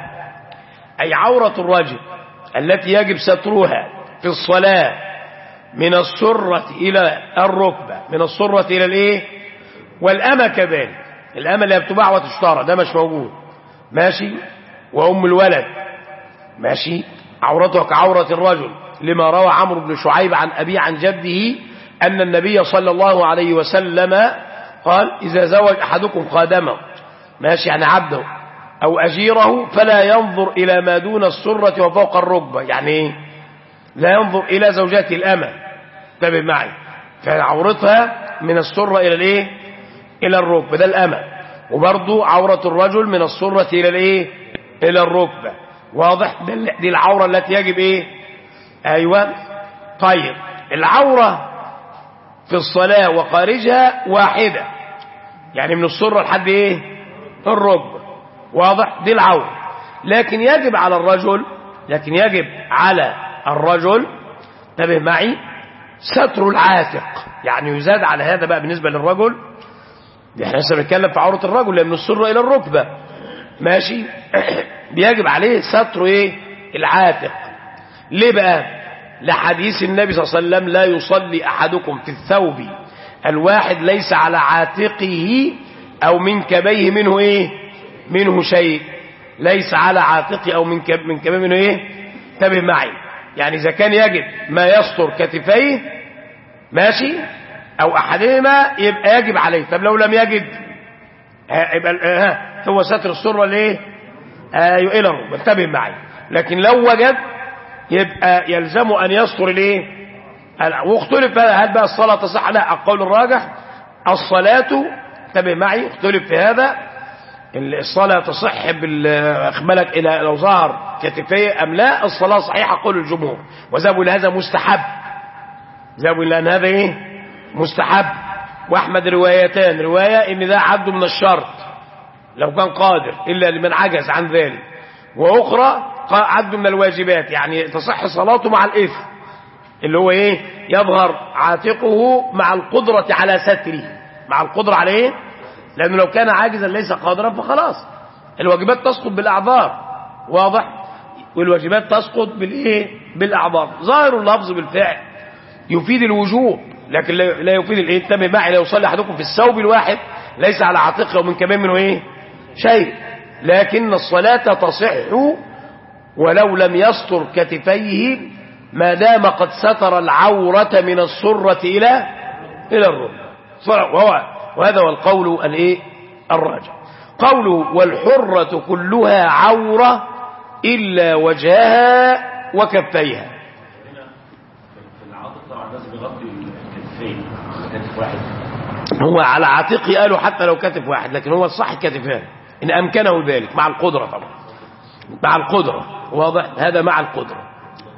أي عورة الرجل التي يجب سترها في الصلاة من السرة إلى الركبة من السرة إلى الإيه والأمة كذلك الأمة اللي بتباع وتشترى ده مش موجود ماشي وأم الولد ماشي عورتها كعورة الرجل لما روى عمرو بن شعيب عن أبي عن جده أن النبي صلى الله عليه وسلم قال إذا زوج أحدكم خادمه ماشي يعني عبده أو أجيره فلا ينظر إلى ما دون السرة وفوق الركبة يعني إيه؟ لا ينظر إلى زوجته الأمة انتبه معي فعورتها من السرة إلى الإيه إلى الركبة ده الأمة وبرضو عورة الرجل من السرة إلى الإيه إلى الركبة واضح دي العورة التي يجب إيه أيوة طيب العورة في الصلاة وخارجها واحدة يعني من السرة لحد ايه الركبة واضح دي العورة لكن يجب على الرجل لكن يجب على الرجل انتبه معي ستر العاتق يعني يزاد على هذا بقى بالنسبة للرجل احنا لسه بنتكلم في عورة الرجل لأن السرة إلى الركبة ماشي بيجب عليه ستر ايه العاتق ليه بقى لحديث النبي صلى الله عليه وسلم لا يصلي أحدكم في الثوب الواحد ليس على عاتقه أو من كبيه منه إيه منه شيء ليس على عاتقه أو من كب من كبيه منه إيه انتبه معي يعني إذا كان يجد ما يستر كتفيه ماشي أو أحدهما يبقى يجب عليه طب لو لم يجد يبقى ها هو ستر السرة ليه ايوه الى الركبه انتبه معي لكن لو وجد يبقى يلزم ان يستر الايه واختلف هل بقى الصلاه تصح لا القول الراجح الصلاه انتبه معي اختلف في هذا الصلاه تصح باخبالك الى لو ظهر كتفيه ام لا الصلاه صحيحه قول الجمهور وذهبوا الى هذا مستحب ذهبوا الى ان هذا ايه مستحب واحمد روايتان روايه ان ده عبد من الشرط لو كان قادر إلا لمن عجز عن ذلك وأخرى عبد من الواجبات يعني تصح صلاته مع الإثم اللي هو إيه يظهر عاتقه مع القدرة على ستره مع القدرة على إيه لأنه لو كان عاجزا ليس قادرا فخلاص الواجبات تسقط بالأعذار واضح والواجبات تسقط بالإيه بالأعذار ظاهر اللفظ بالفعل يفيد الوجوب لكن لا يفيد الايه انتبه معي لو يصلي احدكم في الثوب الواحد ليس على عاتقه ومن كمان منه ايه شيء لكن الصلاة تصح ولو لم يستر كتفيه ما دام قد ستر العورة من السرة إلى إلى الركبة وهو وهذا هو القول الايه الراجع قوله والحرة كلها عورة إلا وجهها وكفيها هو على عاتقه قالوا حتى لو كتف واحد لكن هو الصح كتفان إن أمكنه ذلك مع القدرة طبعا مع القدرة واضح هذا مع القدرة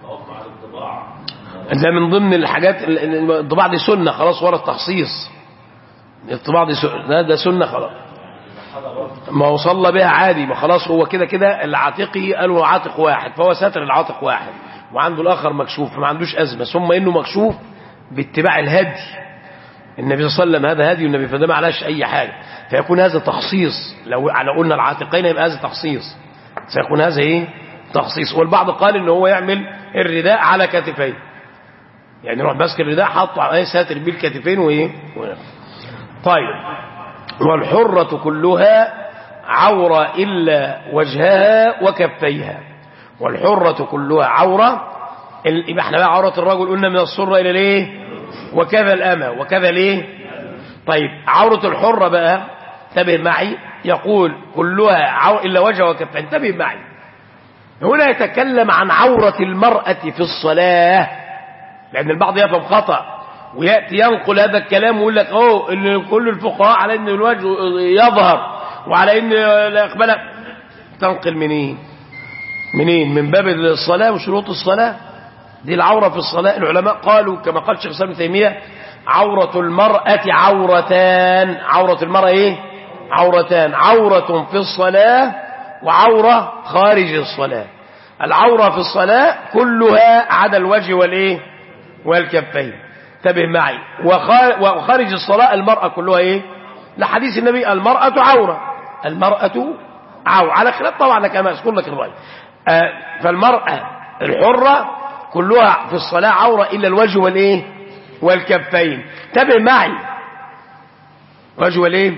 ده من ضمن الحاجات ال- ال- الطباع دي سنة خلاص ورا التخصيص الطباع دي سنة ده, ده سنة خلاص ما هو صلى بها عادي ما خلاص هو كده كده العاتقي قالوا عاتق واحد فهو ساتر العاتق واحد وعنده الآخر مكشوف فما عندوش أزمة ثم إنه مكشوف باتباع الهدي النبي صلى الله عليه وسلم هذا هدي النبي فده ما عليهاش أي حاجة فيكون هذا تخصيص لو على قلنا العاتقين يبقى هذا تخصيص سيكون هذا إيه تخصيص والبعض قال إن هو يعمل الرداء على كتفيه يعني يروح ماسك الرداء حاطه على ساتر بيه الكتفين وايه و- طيب والحرة كلها عورة إلا وجهها وكفيها والحرة كلها عورة ال- يبقى احنا بقى عورة الرجل قلنا من السرة إلى ليه وكذا الأمة وكذا ليه طيب عورة الحرة بقى انتبه معي يقول كلها عو... إلا وجه وكفيها انتبه معي هنا يتكلم عن عورة المرأة في الصلاة لأن البعض يفهم خطأ ويأتي ينقل هذا الكلام ويقول لك أوه إن كل الفقهاء على أن الوجه يظهر وعلى أن الإقبال تنقل منين منين من باب الصلاة وشروط الصلاة دي العورة في الصلاة العلماء قالوا كما قال الشيخ سامي تيمية عورة المرأة عورتان عورة المرأة إيه عورتان عورة في الصلاة وعورة خارج الصلاة العورة في الصلاة كلها عدا الوجه والإيه والكفين انتبه معي وخا- وخارج الصلاة المرأة كلها إيه لحديث النبي المرأة عورة المرأة عورة على خلاف طبعا كما أذكر لك الرأي آه، فالمرأة الحرة كلها في الصلاة عورة إلا الوجه والإيه والكفين انتبه معي وجه والإيه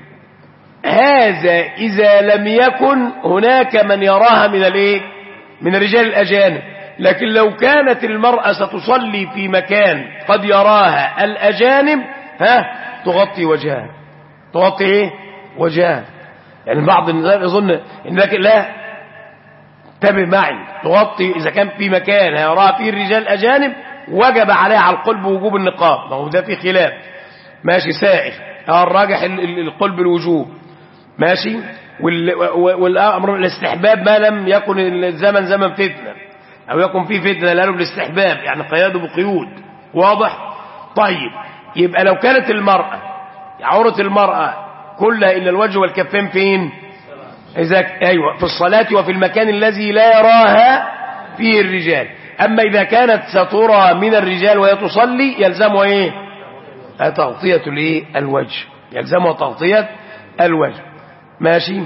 هذا إذا لم يكن هناك من يراها من الايه من الرجال الأجانب لكن لو كانت المرأة ستصلي في مكان قد يراها الأجانب ها تغطي وجهها تغطي ايه وجهها يعني بعض الناس يظن ان لكن لا انتبه معي تغطي اذا كان في مكان يراها فيه الرجال الأجانب وجب عليها على القلب وجوب النقاب ما هو ده في خلاف ماشي سائغ اه الراجح ال- ال- القلب بالوجوب ماشي وال- و- والامر الاستحباب ما لم يكن الزمن زمن فتنه او يكن فيه فتنه لا بالاستحباب يعني قياده بقيود واضح طيب يبقى لو كانت المراه عوره المراه كلها الا الوجه والكفين فين اذا ايوه في الصلاه وفي المكان الذي لا يراها فيه الرجال اما اذا كانت سترى من الرجال وهي تصلي يلزمها ايه تغطيه الايه الوجه يلزمها تغطيه الوجه ماشي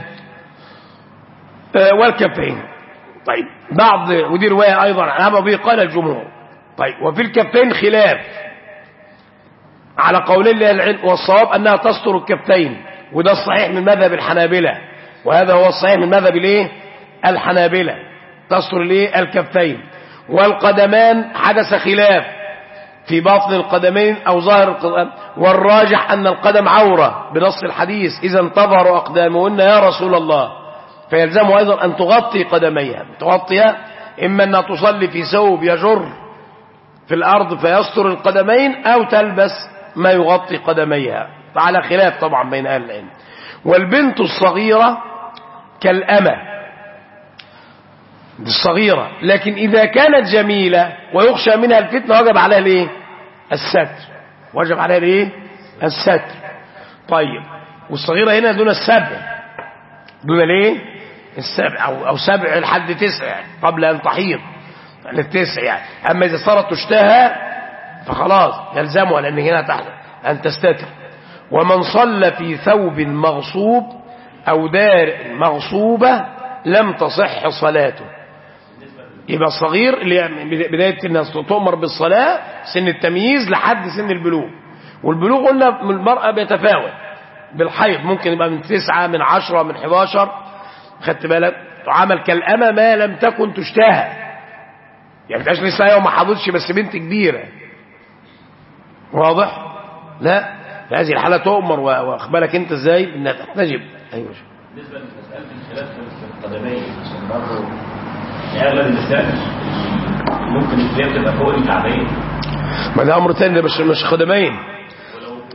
آه والكفين طيب بعض ودي رواية أيضا عن أبو به قال الجمهور طيب وفي الكفين خلاف على قولين لأهل العلم والصواب أنها تستر الكفين وده الصحيح من مذهب الحنابلة وهذا هو الصحيح من مذهب الايه الحنابلة تستر الايه الكفين والقدمان حدث خلاف في باطن القدمين أو ظاهر القدم والراجح أن القدم عورة بنص الحديث إذا انتظروا أقدامهن يا رسول الله فيلزمه أيضا أن تغطي قدميها تغطيها إما أنها تصلي في ثوب يجر في الأرض فيستر القدمين أو تلبس ما يغطي قدميها فعلى خلاف طبعا بين أهل العلم والبنت الصغيرة كالأمة الصغيرة لكن إذا كانت جميلة ويخشى منها الفتنة وجب عليها الايه الستر وجب عليها الايه الستر طيب والصغيرة هنا دون السبع دون الايه السبع أو, أو سبع لحد تسع قبل أن تحيض للتسع يعني أما إذا صارت تشتهى فخلاص يلزمها لأن هنا تحت أن تستتر ومن صلى في ثوب مغصوب أو دار مغصوبة لم تصح صلاته يبقى الصغير اللي يعني بداية الناس تؤمر بالصلاة سن التمييز لحد سن البلوغ والبلوغ قلنا من المرأة بيتفاوت بالحيض ممكن يبقى من تسعة من عشرة من حداشر خدت بالك تعامل كالأمة ما لم تكن تشتهى يعني متبقاش لسه يوم ما حاضتش بس بنت كبيرة واضح لا في هذه الحالة تؤمر واخبالك انت ازاي انها تحتجب ايوه بالنسبه لمساله الخلاف في القدمين عشان برضه يعني اغلب النساء ممكن الثياب تبقى فوق الكعبين ما ده امر تاني ده مش مش خدمين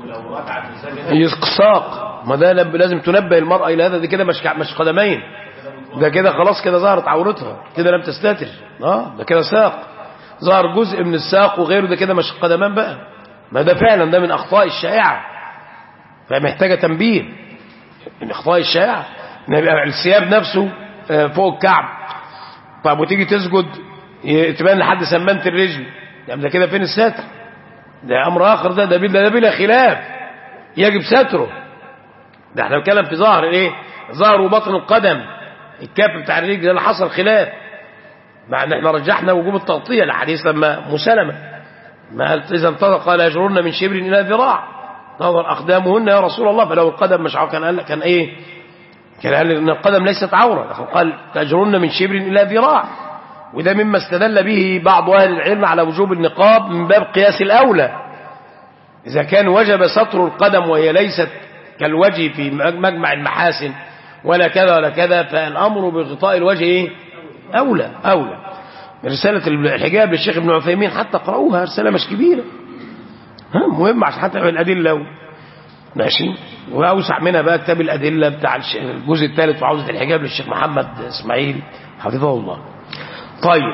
يسقساق ما ده لب- لازم تنبه المرأة إلى هذا دي كده مش مش قدمين ده كده خلاص كده ظهرت عورتها كده لم تستتر اه ده كده ساق ظهر جزء من الساق وغيره ده كده مش قدمان بقى ما ده فعلا ده من أخطاء الشائعة فمحتاجة تنبيه من أخطاء الشائعة إن يبقى الثياب نفسه آه، فوق الكعب طب وتيجي تسجد ي- تبان لحد سمنة الرجل يعني ده كده فين الستر ده أمر آخر ده ده بلا, ده بلا خلاف يجب ستره ده احنا بنتكلم في ظهر ايه ظهر وبطن القدم الكاف بتاع الرجل ده اللي حصل خلاف مع ان احنا رجحنا وجوب التغطيه الحديث لما مسلمه ما قال اذا انطلق قال يجرون من شبر الى ذراع نظر اقدامهن يا رسول الله فلو القدم مش عورة كان قال كان ايه كان قال ان القدم ليست عوره لكن قال تجرن من شبر الى ذراع وده مما استدل به بعض اهل العلم على وجوب النقاب من باب قياس الاولى إذا كان وجب سطر القدم وهي ليست كالوجه في مجمع المحاسن ولا كذا ولا كذا فالأمر بغطاء الوجه إيه؟ أولى أولى رسالة الحجاب للشيخ ابن عثيمين حتى قرأوها رسالة مش كبيرة ها مهم عشان حتى الأدلة و... ماشي وأوسع منها بقى كتاب الأدلة بتاع الش- الجزء الثالث في عوزة الحجاب للشيخ محمد إسماعيل حفظه الله طيب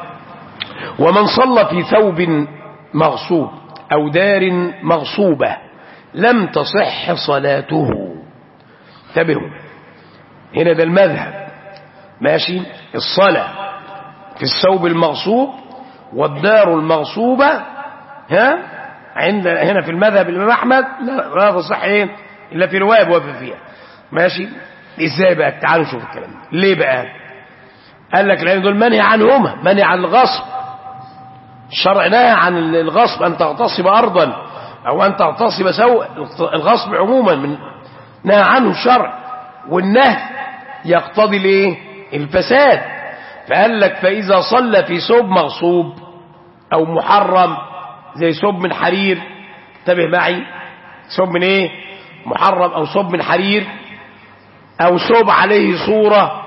ومن صلى في ثوب مغصوب أو دار مغصوبة لم تصح صلاته انتبهوا هنا ده المذهب ماشي الصلاة في الثوب المغصوب والدار المغصوبة ها عند هنا في المذهب الإمام أحمد لا, لا تصح إيه إلا في رواية بوافق فيها ماشي إزاي بقى تعالوا نشوف الكلام ده. ليه بقى قال لك لأن دول منهي عنهما منهي عن الغصب الشرع نهى عن الغصب أن تغتصب أرضا أو أن تغتصب سوء الغصب عموما من نهى عنه الشرع والنهي يقتضي الايه الفساد فقال لك فإذا صلى في ثوب مغصوب أو محرم زي ثوب من حرير انتبه معي ثوب من ايه محرم أو ثوب من حرير أو ثوب عليه صورة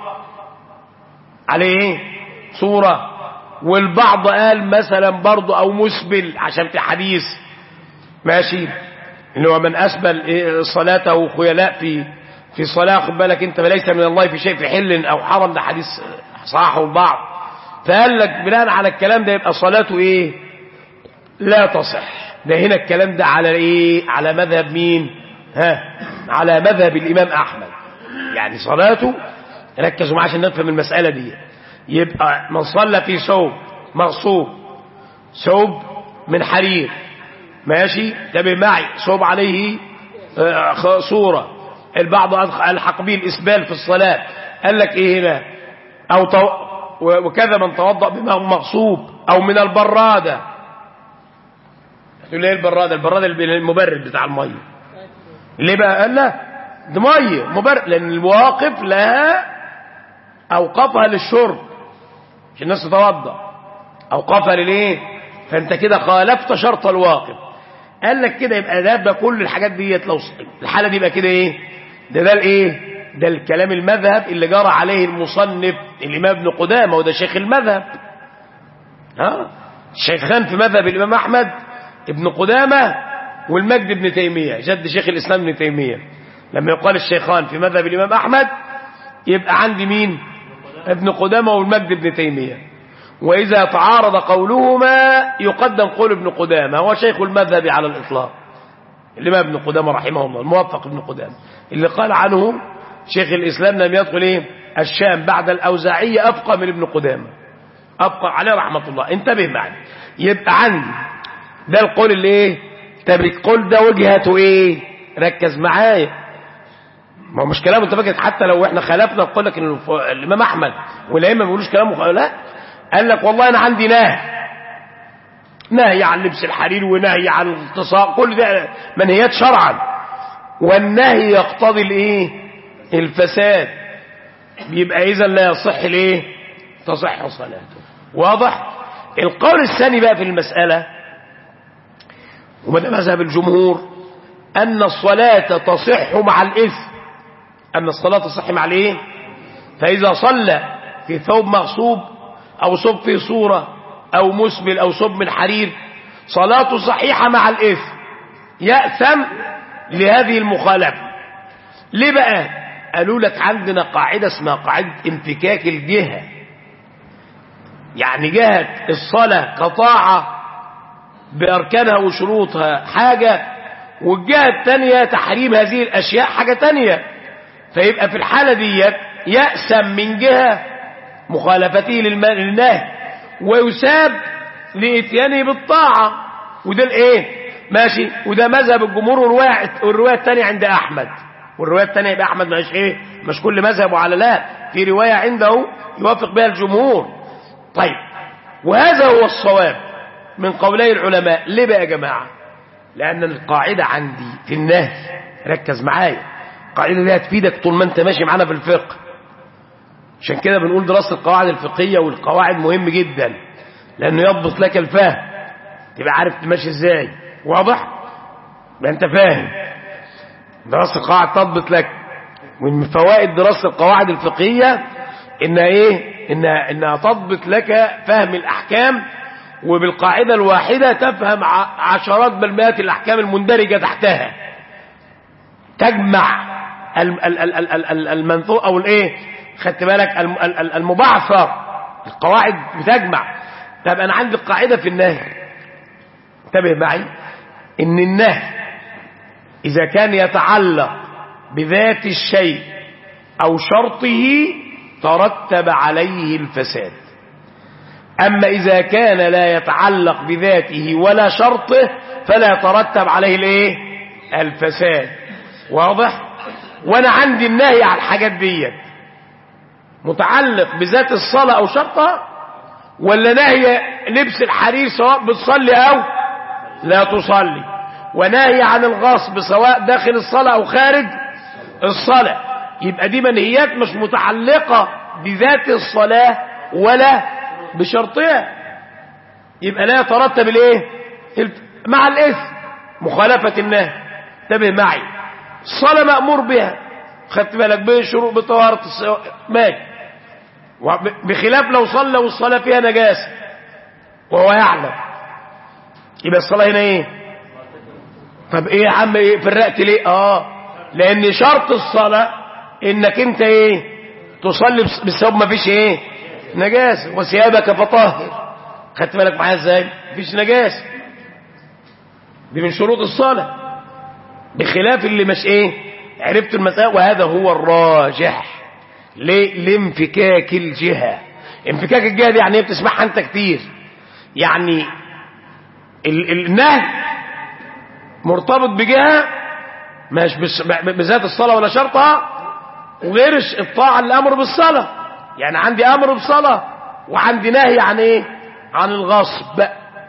عليه ايه صورة والبعض قال مثلا برضه او مسبل عشان في حديث ماشي اللي هو من اسبل إيه صلاته خيلاء في في صلاة خد بالك انت ليس من الله في شيء في حل او حرم ده حديث صححه البعض فقال لك بناء على الكلام ده يبقى صلاته ايه لا تصح ده هنا الكلام ده على ايه على مذهب مين ها على مذهب الامام احمد يعني صلاته ركزوا معاه عشان نفهم المسألة دي يبقى من صلى في ثوب مغصوب ثوب من حرير ماشي تابع معي ثوب عليه آه، خ- صورة البعض الحق به الإسبال في الصلاة قال لك إيه هنا أو تو... و- وكذا من توضأ بماء مغصوب أو من البرادة تقول ليه البرادة البرادة المبرد بتاع المية ليه بقى قال لا ده مية مبرد لأن المواقف لها أوقفها للشرب عشان الناس تتوضا أوقفها للإيه فأنت كده خالفت شرط الواقف قال لك كده يبقى ده ده كل الحاجات ديت لو ص- الحالة دي يبقى كده إيه ده ده الإيه ده الكلام المذهب اللي جرى عليه المصنف الإمام ابن قدامة وده شيخ المذهب ها الشيخان في مذهب الإمام أحمد ابن قدامة والمجد ابن تيمية جد شيخ الإسلام ابن تيمية لما يقال الشيخان في مذهب الإمام أحمد يبقى عندي مين ابن قدامة والمجد ابن تيمية وإذا تعارض قولهما يقدم قول ابن قدامة هو شيخ المذهب على الإطلاق الإمام ابن قدامة رحمه الله الموفق ابن قدامة اللي قال عنه شيخ الإسلام لم يدخل إيه الشام بعد الأوزاعية أبقى من ابن قدامة أبقى عليه رحمة الله انتبه معي يبقى عندي ده القول اللي إيه طب القول ده وجهته إيه ركز معايا ما هو مش كلام انت فاكر حتى لو احنا خالفنا نقول لك ان الف- الامام احمد والائمه ما بيقولوش كلام مخ... لا قال لك والله انا عندي نهي نهي عن لبس الحرير ونهي عن الالتصاق كل ده منهيات شرعا والنهي يقتضي الايه الفساد بيبقى اذا لا يصح الايه تصح صلاته واضح القول الثاني بقى في المساله وده مذهب الجمهور ان الصلاه تصح مع الاثم أن الصلاة تصح مع الايه فإذا صلى في ثوب مغصوب أو ثوب في صورة أو مسبل أو ثوب من حرير صلاته صحيحة مع الإثم يأثم لهذه المخالفة ليه بقى قالوا لك عندنا قاعدة اسمها قاعدة انفكاك الجهة يعني جهة الصلاة كطاعة بأركانها وشروطها حاجة والجهة التانية تحريم هذه الأشياء حاجة تانية فيبقى في الحالة ديت يأسم من جهة مخالفته للم- للنهي ويساب لإتيانه بالطاعة وده الايه ماشي وده مذهب الجمهور والرواية والرواية التانية عند أحمد والرواية التانية يبقى أحمد مش ايه مش كل مذهب على لا في رواية عنده يوافق بها الجمهور طيب وهذا هو الصواب من قولي العلماء ليه بقى يا جماعة لأن القاعدة عندي في النهي ركز معايا القاعدة دي هتفيدك طول ما انت ماشي معانا في الفقه عشان كده بنقول دراسة القواعد الفقهية والقواعد مهم جدا لأنه يضبط لك الفهم تبقى عارف تمشي ازاي واضح يبقى انت فاهم دراسة القواعد تضبط لك ومن فوائد دراسة القواعد الفقهية انها ايه انها, إنها تضبط لك فهم الاحكام وبالقاعدة الواحدة تفهم ع- عشرات بل مئات الاحكام المندرجة تحتها تجمع ال- ال- ال- ال- ال- ال- المنثور او الايه خدت بالك الم- ال- ال- المبعثر القواعد بتجمع طب انا عندي القاعدة في النهي انتبه معي ان النهي اذا كان يتعلق بذات الشيء او شرطه ترتب عليه الفساد اما اذا كان لا يتعلق بذاته ولا شرطه فلا يترتب عليه الايه الفساد واضح وانا عندي النهي على الحاجات ديت متعلق بذات الصلاة او شرطها ولا نهي لبس الحرير سواء بتصلي او لا تصلي ونهي عن الغصب سواء داخل الصلاة او خارج الصلاة يبقى دي منهيات مش متعلقة بذات الصلاة ولا بشرطها يبقى لا يترتب الايه الف- مع الاثم مخالفة النهي انتبه معي الصلاة مأمور بها خدت بالك بشروط بطهارة الصلاة ماشي وب- بخلاف لو صلى والصلاة فيها نجاسة وهو يعلم يبقى الصلاة هنا ايه طب ايه يا عم ايه فرقت ليه اه لان شرط الصلاة انك انت ايه تصلي بس- بالثوب ما فيش ايه نجاسة وثيابك فطهر خدت بالك معايا ازاي مفيش نجاسة دي من شروط الصلاة بخلاف اللي مش ايه عرفت المسألة وهذا هو الراجح ليه لانفكاك الجهة انفكاك الجهة دي يعني ايه بتسمعها انت كتير يعني ال- ال- النهي مرتبط بجهة مش بس- ب- بذات الصلاة ولا شرطها وغير الش- الطاعة الأمر بالصلاة يعني عندي أمر بالصلاة وعندي نهي عن إيه عن الغصب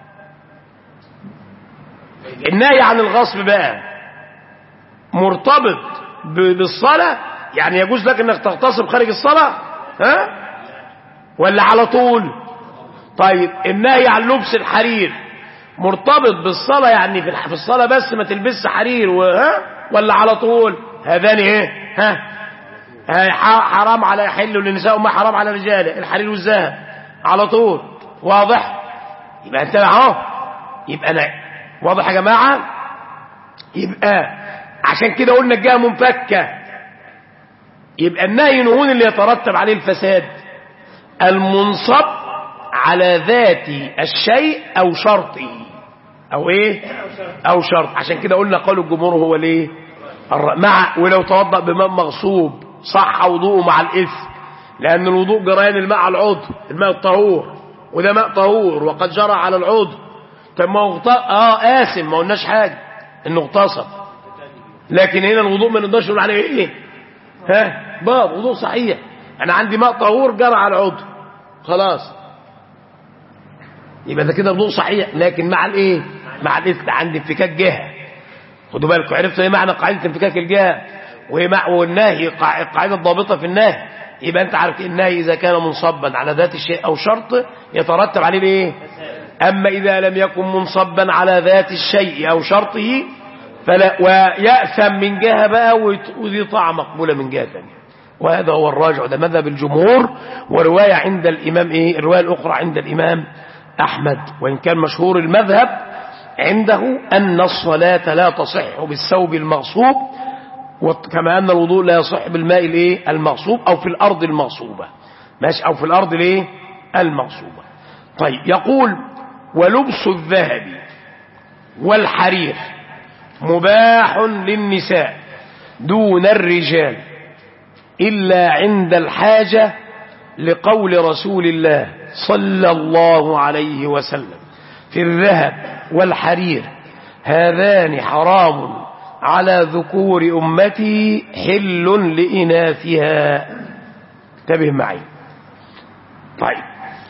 النهي عن الغصب بقى مرتبط ب- بالصلاة يعني يجوز لك انك تغتصب خارج الصلاة ها ولا على طول طيب النهي عن لبس الحرير مرتبط بالصلاة يعني في الح- في الصلاة بس ما تلبسش حرير وها ولا على طول هذان ايه ها ها، ح- حرام على يحل للنساء وما حرام على الرجال الحرير والذهب على طول واضح يبقى انت اهو يبقى انا واضح يا جماعه يبقى عشان كده قلنا الجهه منفكه يبقى النهي نهون اللي يترتب عليه الفساد المنصب على ذات الشيء او شرطه او ايه او شرط عشان كده قلنا قول الجمهور هو ليه الر- مع ولو توضأ بماء مغصوب صح وضوءه مع الاثم لان الوضوء جريان الماء على العضو الماء الطهور وده ماء طهور وقد جرى على العضو طب ما هو اغت- اه قاسم ما قلناش حاجه انه اغتصب لكن هنا الوضوء ما نقدرش نقول عليه ايه ها باب وضوء صحيح انا عندي ماء طهور جرى على العضو خلاص يبقى ده كده وضوء صحيح لكن مع الايه مع الاثم عندي انفكاك جهه خدوا بالكم عرفتوا ايه معنى قاعده انفكاك الجهه وايه مع والنهي قاع- القاعده الضابطه في النهي يبقى انت عارف النهي اذا كان منصبا على ذات الشيء او شرط يترتب عليه الايه اما اذا لم يكن منصبا على ذات الشيء او شرطه فلا ويأثم من جهه بقى ويت- ودي طاعه مقبوله من جهه ثانيه وهذا هو الراجع ده مذهب الجمهور وروايه عند الامام ايه الروايه الاخرى عند الامام احمد وان كان مشهور المذهب عنده أن الصلاة لا تصح بالثوب المغصوب كما أن الوضوء لا يصح بالماء الايه المغصوب أو في الأرض المغصوبة ماشي أو في الأرض الايه المغصوبة طيب يقول ولبس الذهب والحرير مباح للنساء دون الرجال إلا عند الحاجة لقول رسول الله صلى الله عليه وسلم في الذهب والحرير هذان حرام على ذكور أمتي حل لإناثها انتبه معي طيب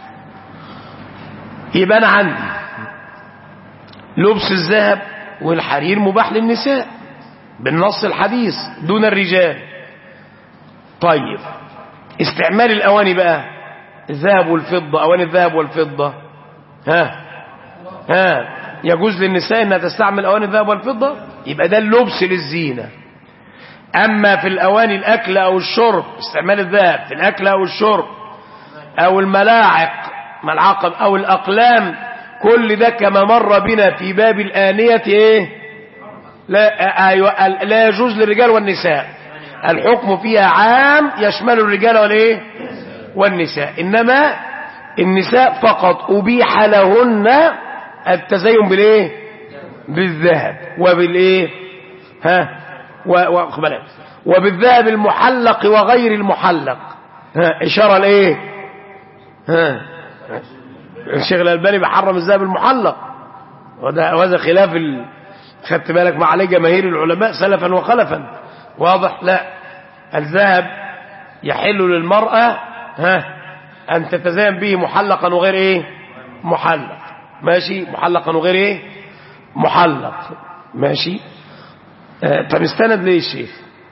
يبقى أنا عندي لبس الذهب والحرير مباح للنساء بالنص الحديث دون الرجال طيب استعمال الأواني بقى الذهب والفضة أواني الذهب والفضة ها ها يجوز للنساء انها تستعمل اواني الذهب والفضه يبقى ده اللبس للزينه اما في الاواني الاكل او الشرب استعمال الذهب في الاكل او الشرب او الملاعق ملعقه او الاقلام كل ده كما مر بنا في باب الانيه ايه لا ايوه لا يجوز للرجال والنساء الحكم فيها عام يشمل الرجال والايه والنساء انما النساء فقط ابيح لهن التزين بالايه بالذهب وبالايه ها وقبلت وبالذهب المحلق وغير المحلق ها اشاره لايه ها الشيخ الالباني بيحرم الذهب المحلق وده وهذا خلاف ال... خدت بالك مع عليه جماهير العلماء سلفا وخلفا واضح لا الذهب يحل للمرأة ها أن تتزين به محلقا وغير إيه محلق ماشي محلقا وغير إيه محلق ماشي آه طب استند ليه الشيخ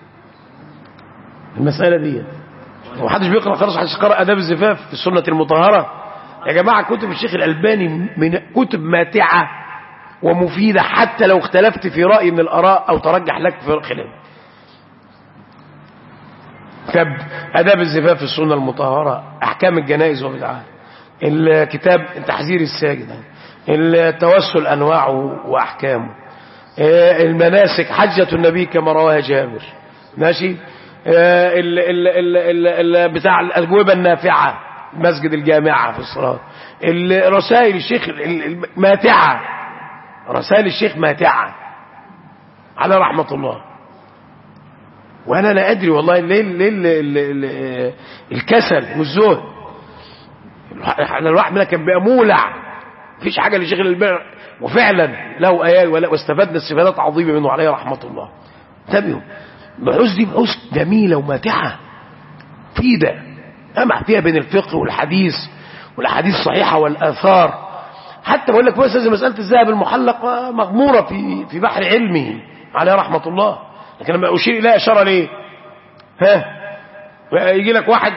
المسألة دي هو محدش بيقرأ خالص محدش قرأ أداب الزفاف في السنة المطهرة يا جماعة كتب الشيخ الألباني من كتب ماتعة ومفيدة حتى لو اختلفت في رأي من الآراء أو ترجح لك في خلاف كتاب أداب الزفاف في السنة المطهرة أحكام الجنائز وبدعها الكتاب تحذير الساجد التوسل أنواعه وأحكامه المناسك حجة النبي كما رواها جابر ماشي ال ال ال ال ال بتاع الأجوبة النافعة مسجد الجامعة في الصلاة رسائل الشيخ ماتعة رسائل الشيخ ماتعة على رحمة الله وانا لا ادري والله ليه ليه ليه الكسل والزهد الواحد منها كان بيبقى مولع مفيش حاجه لشيخ البر وفعلا له ايات واستفدنا استفادات عظيمه منه عليه رحمه الله انتبهوا البحوث دي بحوث جميله وماتعه مفيده جمع فيها بين الفقه والحديث والاحاديث الصحيحه والاثار حتى بقول لك بس مساله الذهب المحلق مغموره في في بحر علمه عليه رحمه الله لكن لما أشير إليها إشارة ليه ها يجي لك واحد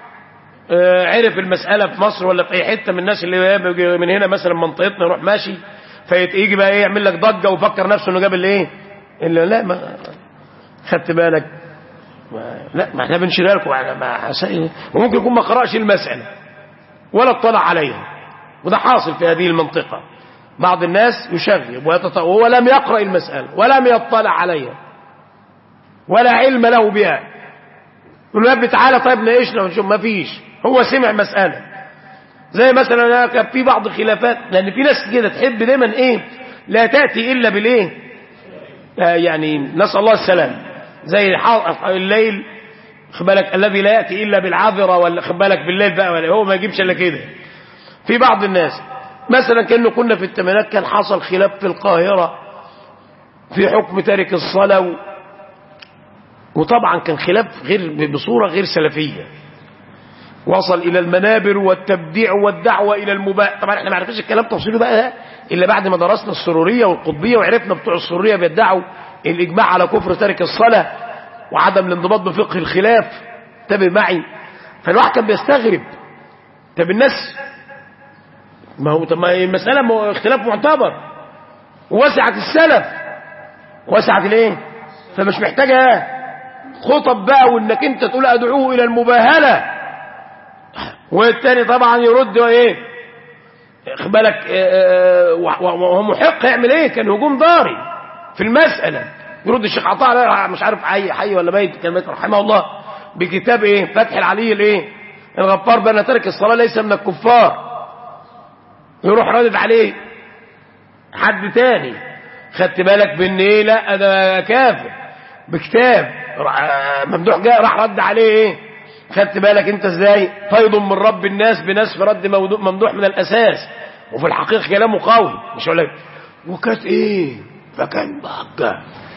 عرف المسألة في مصر ولا في أي حتة من الناس اللي من هنا مثلا منطقتنا يروح ماشي فيجي بقى ايه يعمل لك ضجة ويفكر نفسه انه جاب الايه اللي لا ما خدت بالك ما لا ما احنا بنشيلها لكم ما وممكن يكون ما قرأش المسألة ولا اطلع عليها وده حاصل في هذه المنطقة بعض الناس يشغب وهو لم يقرأ المسألة ولم يطلع عليها ولا علم له بها يقول له يا ابني تعالى طيب ناقشنا ونشوف ما فيش هو سمع مسألة زي مثلا كان في بعض الخلافات لأن في ناس كده تحب دايما إيه لا تأتي إلا بالإيه آه يعني نسأل الله السلام زي الليل خد بالك الذي لا يأتي إلا بالعذرة ولا خد بالك بالليل بقى ولا هو ما يجيبش إلا كده في بعض الناس مثلا كأنه كنا في الثمانينات كان حصل خلاف في القاهرة في حكم تارك الصلاة وطبعا كان خلاف غير بصورة غير سلفية وصل إلى المنابر والتبديع والدعوة إلى المباح طبعا احنا ما عرفناش الكلام تفصيله بقى إلا بعد ما درسنا السرورية والقطبية وعرفنا بتوع السرورية بيدعوا الإجماع على كفر تارك الصلاة وعدم الانضباط بفقه الخلاف انتبه معي فالواحد كان بيستغرب طب الناس ما هو طب ما المسألة اختلاف معتبر ووسعت السلف وسعت الايه فمش محتاجة خطب بقى وانك انت تقول ادعوه الى المباهلة والتاني طبعا يرد ايه خد بالك آه، و- و- وهو محق يعمل ايه كان هجوم ضاري في المسألة يرد الشيخ عطاء عليه مش عارف حي حي ولا ميت كان ميت رحمه الله بكتاب ايه فتح العلي الايه الغفار بان ترك الصلاة ليس من الكفار يروح ردد عليه حد تاني خدت بالك بان ايه لا ده كافر بكتاب را- ممدوح جاء راح رد عليه ايه خدت بالك انت ازاي فيض من رب الناس بنسف رد مودو- ممدوح من الاساس وفي الحقيقه كلامه قوي مش هقول لك وكانت ايه فكان ضجه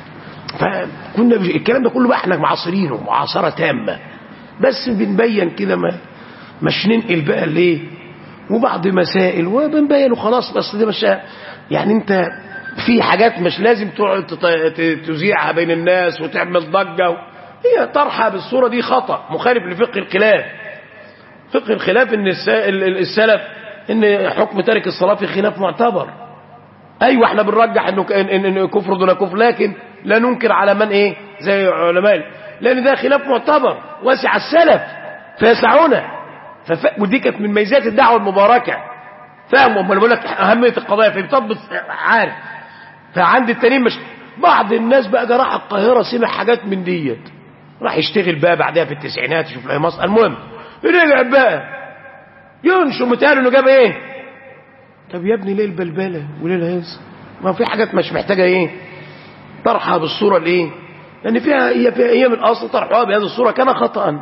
فكنا بش... الكلام ده كله بقى احنا معاصرينه معاصره تامه بس بنبين كده ما مش ننقل بقى ليه وبعض مسائل وبنبين وخلاص بس ده مش يعني انت في حاجات مش لازم تقعد تط- ت- تذيعها بين الناس وتعمل ضجه و... هي طرحها بالصوره دي خطا مخالف لفقه الخلاف فقه الخلاف ان الس- ال- ال- السلف ان حكم تارك الصلاه في خلاف معتبر ايوه احنا بنرجح انه ك- ان ان إن كفر دون كفر لكن لا ننكر على من ايه زي علماء لان ده خلاف معتبر وسع السلف فيسعنا فف... ودي كانت من ميزات الدعوه المباركه فاهم امال بقول لك اهميه القضايا فبتضبط عارف فعند التانيين مش بعض الناس بقى جه راح القاهره سمع حاجات من ديت راح يشتغل بقى بعدها في التسعينات يشوف له مصر المهم رجع بقى ينشر متهيأله انه جاب ايه طب يا ابني ليه البلبله وليه الهيصه ما في حاجات مش محتاجه ايه طرحها بالصوره الايه لان فيها هي فيها هي من اصل طرحها بهذه الصوره كان خطا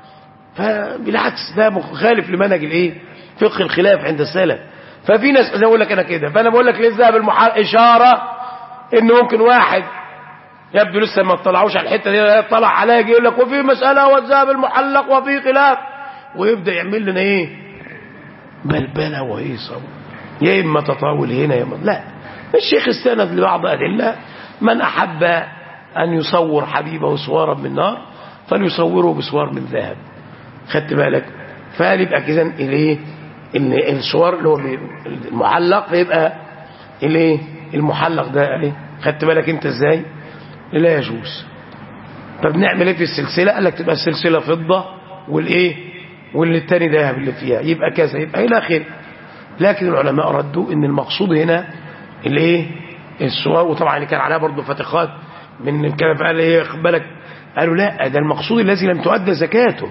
فبالعكس ده مخالف لمنهج الايه فقه الخلاف عند السلف ففي ناس زي اقول لك انا كده فانا بقول لك ليه الذهب المحال اشاره ان ممكن واحد يبدو لسه ما اطلعوش على الحته دي يطلع عليها يجي يقول لك وفي مساله والذهب المحلق وفي خلاف ويبدا يعمل لنا ايه بلبله وهيصه يا اما تطاول هنا يا اما لا الشيخ استند لبعض ادله من احب ان يصور حبيبه صورا من نار فليصوره بصور من ذهب خدت بالك فيبقى كده الايه ان الصور اللي هو المعلق فيبقى الايه المحلق ده ايه خدت بالك انت ازاي لا يجوز طب نعمل ايه في السلسله قال لك تبقى السلسله فضه والايه واللي التاني ذهب اللي فيها يبقى كذا يبقى الى اخره لكن العلماء ردوا ان المقصود هنا الايه الصور وطبعا اللي كان عليها برضه فتقات من كان قال ايه خد بالك قالوا لا ده المقصود الذي لم تؤدى زكاته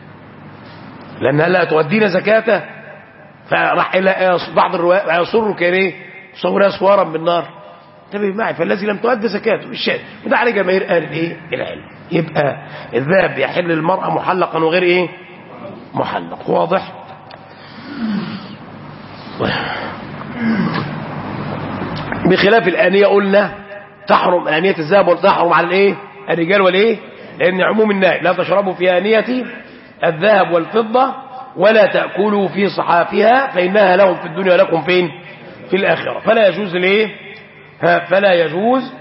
لانها لا تؤدينا زكاته فراح الى بعض الروايات يصر كان ايه صورها صورا بالنار انتبه معي فالذي لم تؤدى زكاته الشيء وده على جماهير اهل الايه العلم يبقى الذهب يحل المرأة محلقا وغير ايه محلق واضح بخلاف الآنية قلنا تحرم آنية الذهب وتحرم على الايه الرجال والايه لأن عموم النهي لا تشربوا في آنية الذهب والفضة ولا تأكلوا في صحافها فإنها لهم في الدنيا ولكم فين في الآخرة فلا يجوز ليه ها فلا يجوز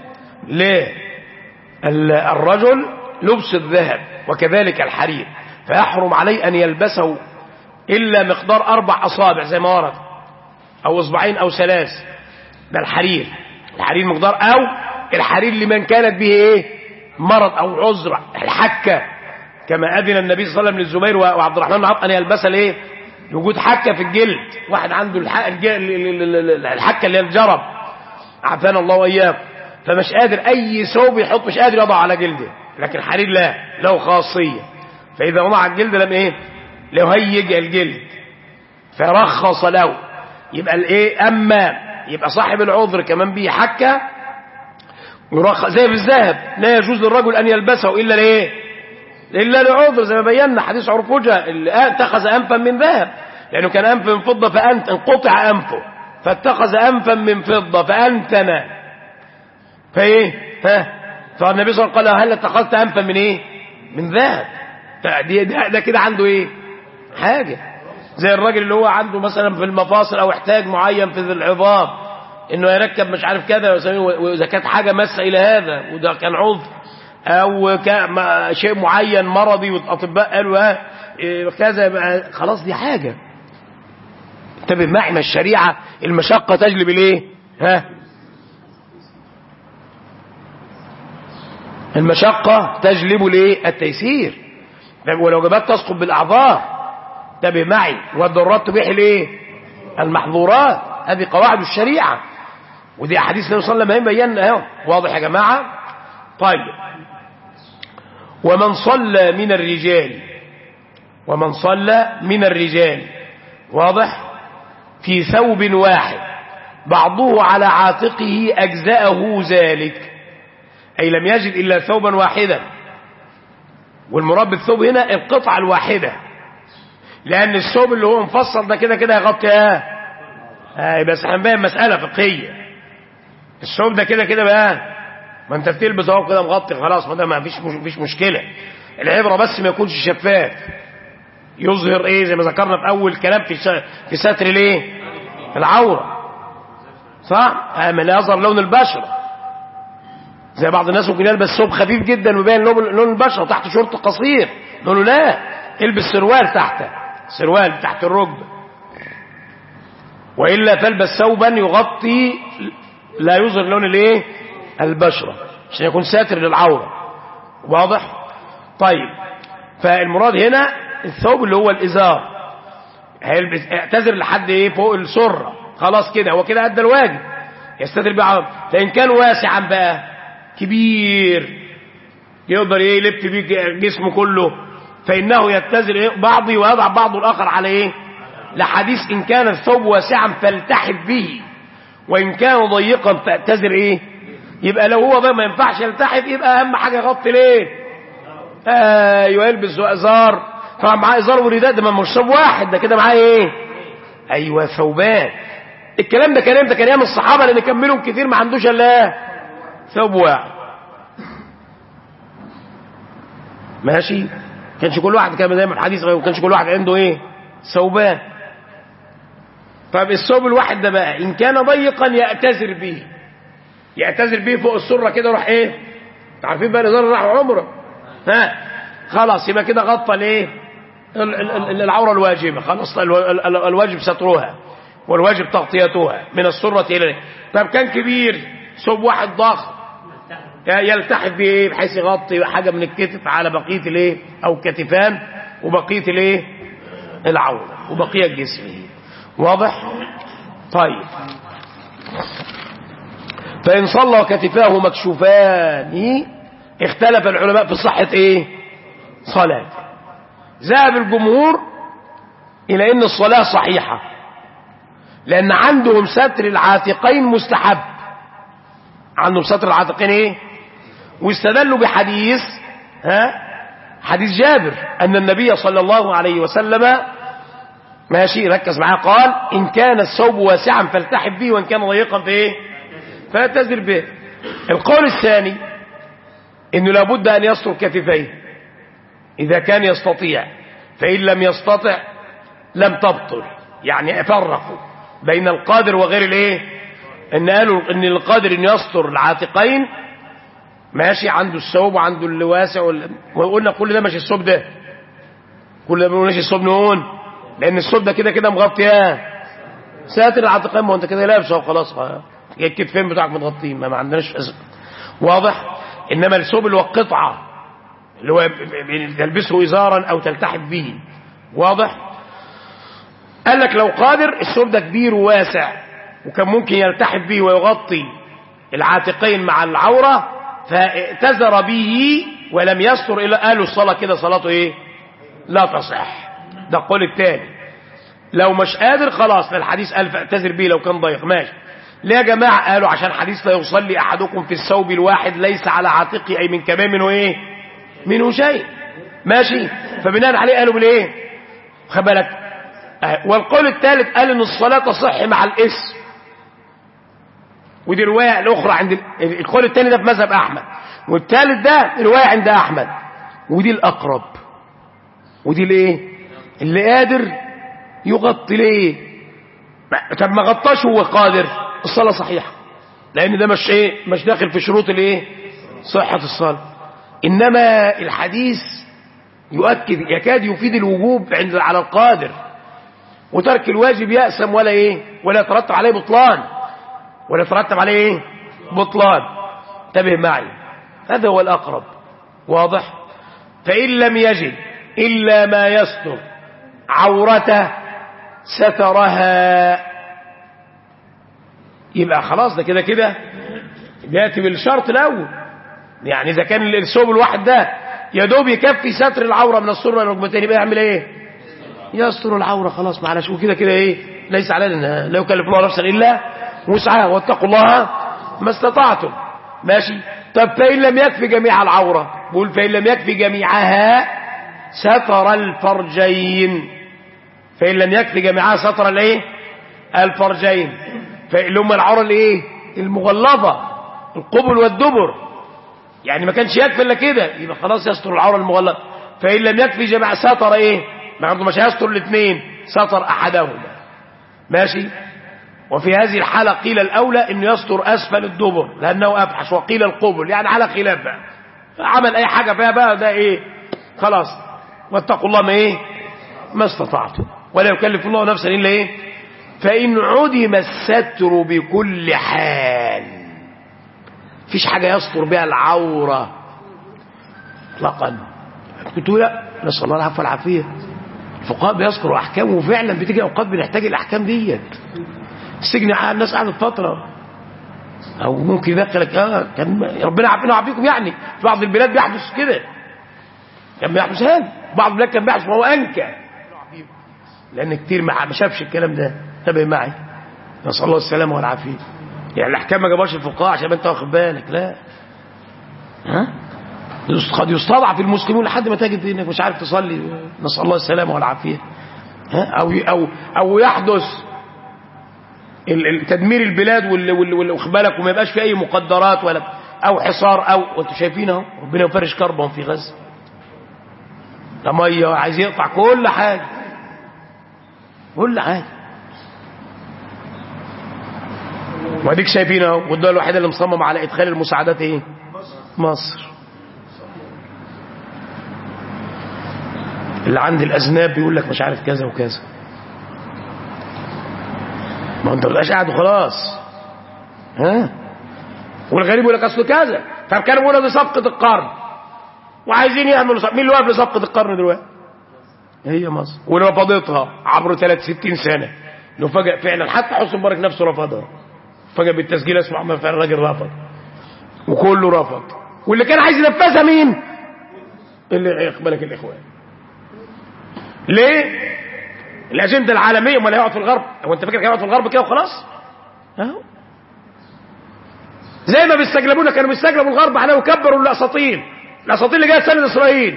للرجل لبس الذهب وكذلك الحرير فيحرم عليه أن يلبسه إلا مقدار أربع أصابع زي ما ورد أو إصبعين أو ثلاث ده الحرير الحرير مقدار أو الحرير لمن كانت به إيه مرض أو عذر الحكة كما أذن النبي صلى الله عليه وسلم للزبير وعبد الرحمن بن عوف أن يلبس الإيه وجود حكة في الجلد واحد عنده الح- الج- الحكة اللي هي الجرب عافانا الله وإياه فمش قادر أي ثوب يحط مش قادر يضع على جلده لكن الحرير لا له خاصية فإذا وضع على الجلد لم إيه له هيج الجلد فرخص له يبقى الإيه أما يبقى صاحب العذر كمان بيه حكة يرخص زي بالذهب لا يجوز للرجل أن يلبسه إلا لإيه إلا لعذر زي ما بينا حديث عرفجة اللي اتخذ أنفا من ذهب لأنه كان أنف من فضة فأنت انقطع أنفه فاتخذ أنفا من فضة فأنتن فإيه ها فالنبي صلى الله عليه وسلم قال هل اتخذت أنفا من إيه من ذهب فدي- ده, ده كده عنده إيه حاجة زي الراجل اللي هو عنده مثلا في المفاصل أو احتاج معين في العظام انه يركب مش عارف كذا ويسوي- واذا كانت حاجه ماسه الى هذا وده كان عذر او كان ما- شيء معين مرضي والاطباء قالوا ها إيه كذا يبقى خلاص دي حاجه انتبه معي ما الشريعه المشقه تجلب الايه ها المشقه تجلب الايه التيسير طب ولو جبت تسقط بالاعذار انتبه معي والضرورات تبيح الايه المحظورات هذه قواعد الشريعة ودي أحاديث النبي صلى الله عليه وسلم بينا اهو واضح يا جماعة طيب ومن صلى من الرجال ومن صلى من الرجال واضح في ثوب واحد بعضه على عاتقه أجزأه ذلك أي لم يجد إلا ثوبا واحدا والمراد بالثوب هنا القطعة الواحدة لأن الثوب اللي هو مفصل ده كده كده يغطي اه آه بس احنا بقى مسألة فقهية الثوب ده كده كده بقى ما انت بتلبس اهو كده مغطي خلاص ما ده ما فيش مش فيش مشكلة العبرة بس ما يكونش شفاف يظهر ايه زي ما ذكرنا في اول كلام في في ستر الايه العورة صح آه من لا يظهر لون البشرة زي بعض الناس ممكن يلبس ثوب خفيف جدا ويبين لون لون البشره وتحت شورت قصير نقول له لا البس سروال تحته سروال تحت الركبه والا تلبس ثوبا يغطي لا يظهر لون الايه البشره عشان يكون ساتر للعوره واضح طيب فالمراد هنا الثوب اللي هو الازار هيلبس اعتذر لحد ايه فوق السره خلاص كده هو كده ادى الواجب يستتر بيه فان كان واسعا بقى كبير يقدر ايه يلف بيه جسمه كله فانه يتزر إيه بعضي ويضع بعضه الاخر على ايه لحديث ان كان الثوب واسعا فالتحف به وان كان ضيقا فاعتذر ايه يبقى لو هو بقى ما ينفعش يلتحف يبقى اهم حاجه يغطي ليه ايوه يلبس ازار طبعا معاه ازار ورداء ده مش ثوب واحد ده كده معاه ايه ايوه ثوبان الكلام ده كان امتى كان ايام الصحابه لان كان منهم كتير ما عندوش الا ثوب واحد ماشي كانش كل واحد كان زي ما الحديث ما كانش كل واحد عنده ايه ثوبان طب الثوب الواحد ده بقى ان كان ضيقا يعتذر به يعتذر به فوق السره كده يروح ايه عارفين بقى الازار راح عمره ها خلاص يبقى كده غطى الايه العوره الواجبه خلاص الواجب سترها والواجب تغطيتها من السره الى طب كان كبير ثوب واحد ضخم يلتحف بايه بحيث يغطي حاجه من الكتف على بقيه الايه او كتفان وبقيه الايه العوره وبقيه جسمه واضح طيب فان صلى وكتفاه مكشوفان اختلف العلماء في صحه ايه صلاه ذهب الجمهور الى ان الصلاه صحيحه لان عندهم ستر العاتقين مستحب عندهم ستر العاتقين ايه واستدلوا بحديث ها حديث جابر ان النبي صلى الله عليه وسلم ماشي ركز معاه قال ان كان الثوب واسعا فالتحف به وان كان ضيقا فايه فاعتذر به القول الثاني انه لابد ان يستر كتفيه اذا كان يستطيع فان لم يستطع لم تبطل يعني فرقوا بين القادر وغير الايه ان قالوا ان القادر ان يستر العاتقين ماشي عنده الثوب وعنده اللي واسع وال... وقلنا كل ده مش الثوب ده كل ده ما قلناش الثوب نقول لان الثوب ده كده كده مغطي ايه ساتر العاتقين ما انت كده لابسه وخلاص الكتفين بتاعك متغطين ما, ما عندناش أزل. واضح انما الثوب اللي هو القطعه اللي هو تلبسه ازارا او تلتحف به واضح قال لك لو قادر الثوب ده كبير وواسع وكان ممكن يلتحف به ويغطي العاتقين مع العورة فاعتذر به ولم يستر إلى قالوا الصلاة كده صلاته إيه لا تصح ده القول الثاني لو مش قادر خلاص الحديث قال فاعتذر به لو كان ضيق ماشي ليه يا جماعة قالوا عشان حديث لا يصلي أحدكم في الثوب الواحد ليس على عاتقه أي من كمان منه إيه منه شيء ماشي فبناء عليه قالوا بالايه خد بالك والقول الثالث قال ان الصلاه تصح مع الاسم ودي روايه الاخرى عند القول الثاني ده في مذهب احمد والثالث ده روايه عند احمد ودي الاقرب ودي الايه اللي قادر يغطي ليه طب ما غطاش هو قادر الصلاه صحيحه لان ده مش ايه مش داخل في شروط الايه صحه الصلاه انما الحديث يؤكد يكاد يفيد الوجوب عند على القادر وترك الواجب يأسم ولا ايه ولا يترتب عليه بطلان ولا يترتب عليه ايه بطلان انتبه معي هذا هو الأقرب واضح فإن لم يجد إلا ما يستر عورته سترها يبقى خلاص ده كده كده بياتي بالشرط الاول يعني اذا كان الثوب الواحد ده يا دوب يكفي ستر العوره من السره للركبتين يبقى يعمل ايه يستر العوره خلاص معلش وكده كده ايه ليس علينا لا يكلف الله نفسا الا وسعها واتقوا الله ما استطعتم ماشي طب فان لم يكفي جميع العوره بقول فان لم يكفي جميعها ستر الفرجين فان لم يكفي جميعها ستر الايه الفرجين فاللي هم العوره الايه المغلظه القبل والدبر يعني ما كانش يكفي الا كده يبقى خلاص يستر العوره المغلظه فان لم يكفي جماعه ستر ايه ما مش هيستر الاثنين ستر احدهما ماشي وفي هذه الحالة قيل الأولى أن يستر أسفل الدبر لأنه أفحش وقيل القبل يعني على خلاف بقى عمل أي حاجة فيها بقى ده إيه خلاص واتقوا الله ما إيه ما استطعتم ولا يكلف الله نفسا إلا إيه فإن عدم الستر بكل حال فيش حاجة يستر بها العورة اطلاقا قلت لا نسأل الله العفو والعافية الفقهاء بيذكروا أحكام وفعلا بتيجي أوقات بنحتاج الأحكام ديت السجن الناس قعدت فترة أو ممكن يدخلك آه كان ربنا عافينا وعافيكم يعني في بعض البلاد بيحدث كده كان بيحدث هذا بعض البلاد كان بيحدث وهو أنكى لأن كتير ما شافش الكلام ده انتبه معي نسأل الله السلامة والعافية يعني الأحكام ما جابهاش الفقهاء عشان أنت واخد بالك لا ها قد يستضعف المسلمون لحد ما تجد انك مش عارف تصلي نسال الله السلامه والعافيه ها او او او يحدث تدمير البلاد واخد بالك وما يبقاش في اي مقدرات ولا او حصار او وانتم شايفين اهو ربنا يفرش كربهم في غزه ده ميه عايز يقطع كل حاجه كل حاجه واديك شايفين اهو والدول الوحيده اللي مصممه على ادخال المساعدات ايه مصر اللي عند الأذناب بيقول لك مش عارف كذا وكذا ما انت بتبقاش قاعد وخلاص ها والغريب يقول لك اصل كذا طب كانوا بيقولوا دي صفقه القرن وعايزين يعملوا صفقة. مين اللي واقف لصفقه القرن دلوقتي هي مصر ورفضتها عبر 63 سنه انه فجأة فعلا حتى حسن مبارك نفسه رفضها فجأة بالتسجيل اسمع ما فعلا الراجل رفض وكله رفض واللي كان عايز ينفذها مين اللي يقبلك الاخوان ليه الاجنده العالميه امال هيقعد في الغرب هو انت فاكر هيقعد في الغرب كده وخلاص اهو زي ما بيستجلبونا كانوا بيستجلبوا الغرب على يكبروا الاساطيل الاساطيل اللي جايه تسند اسرائيل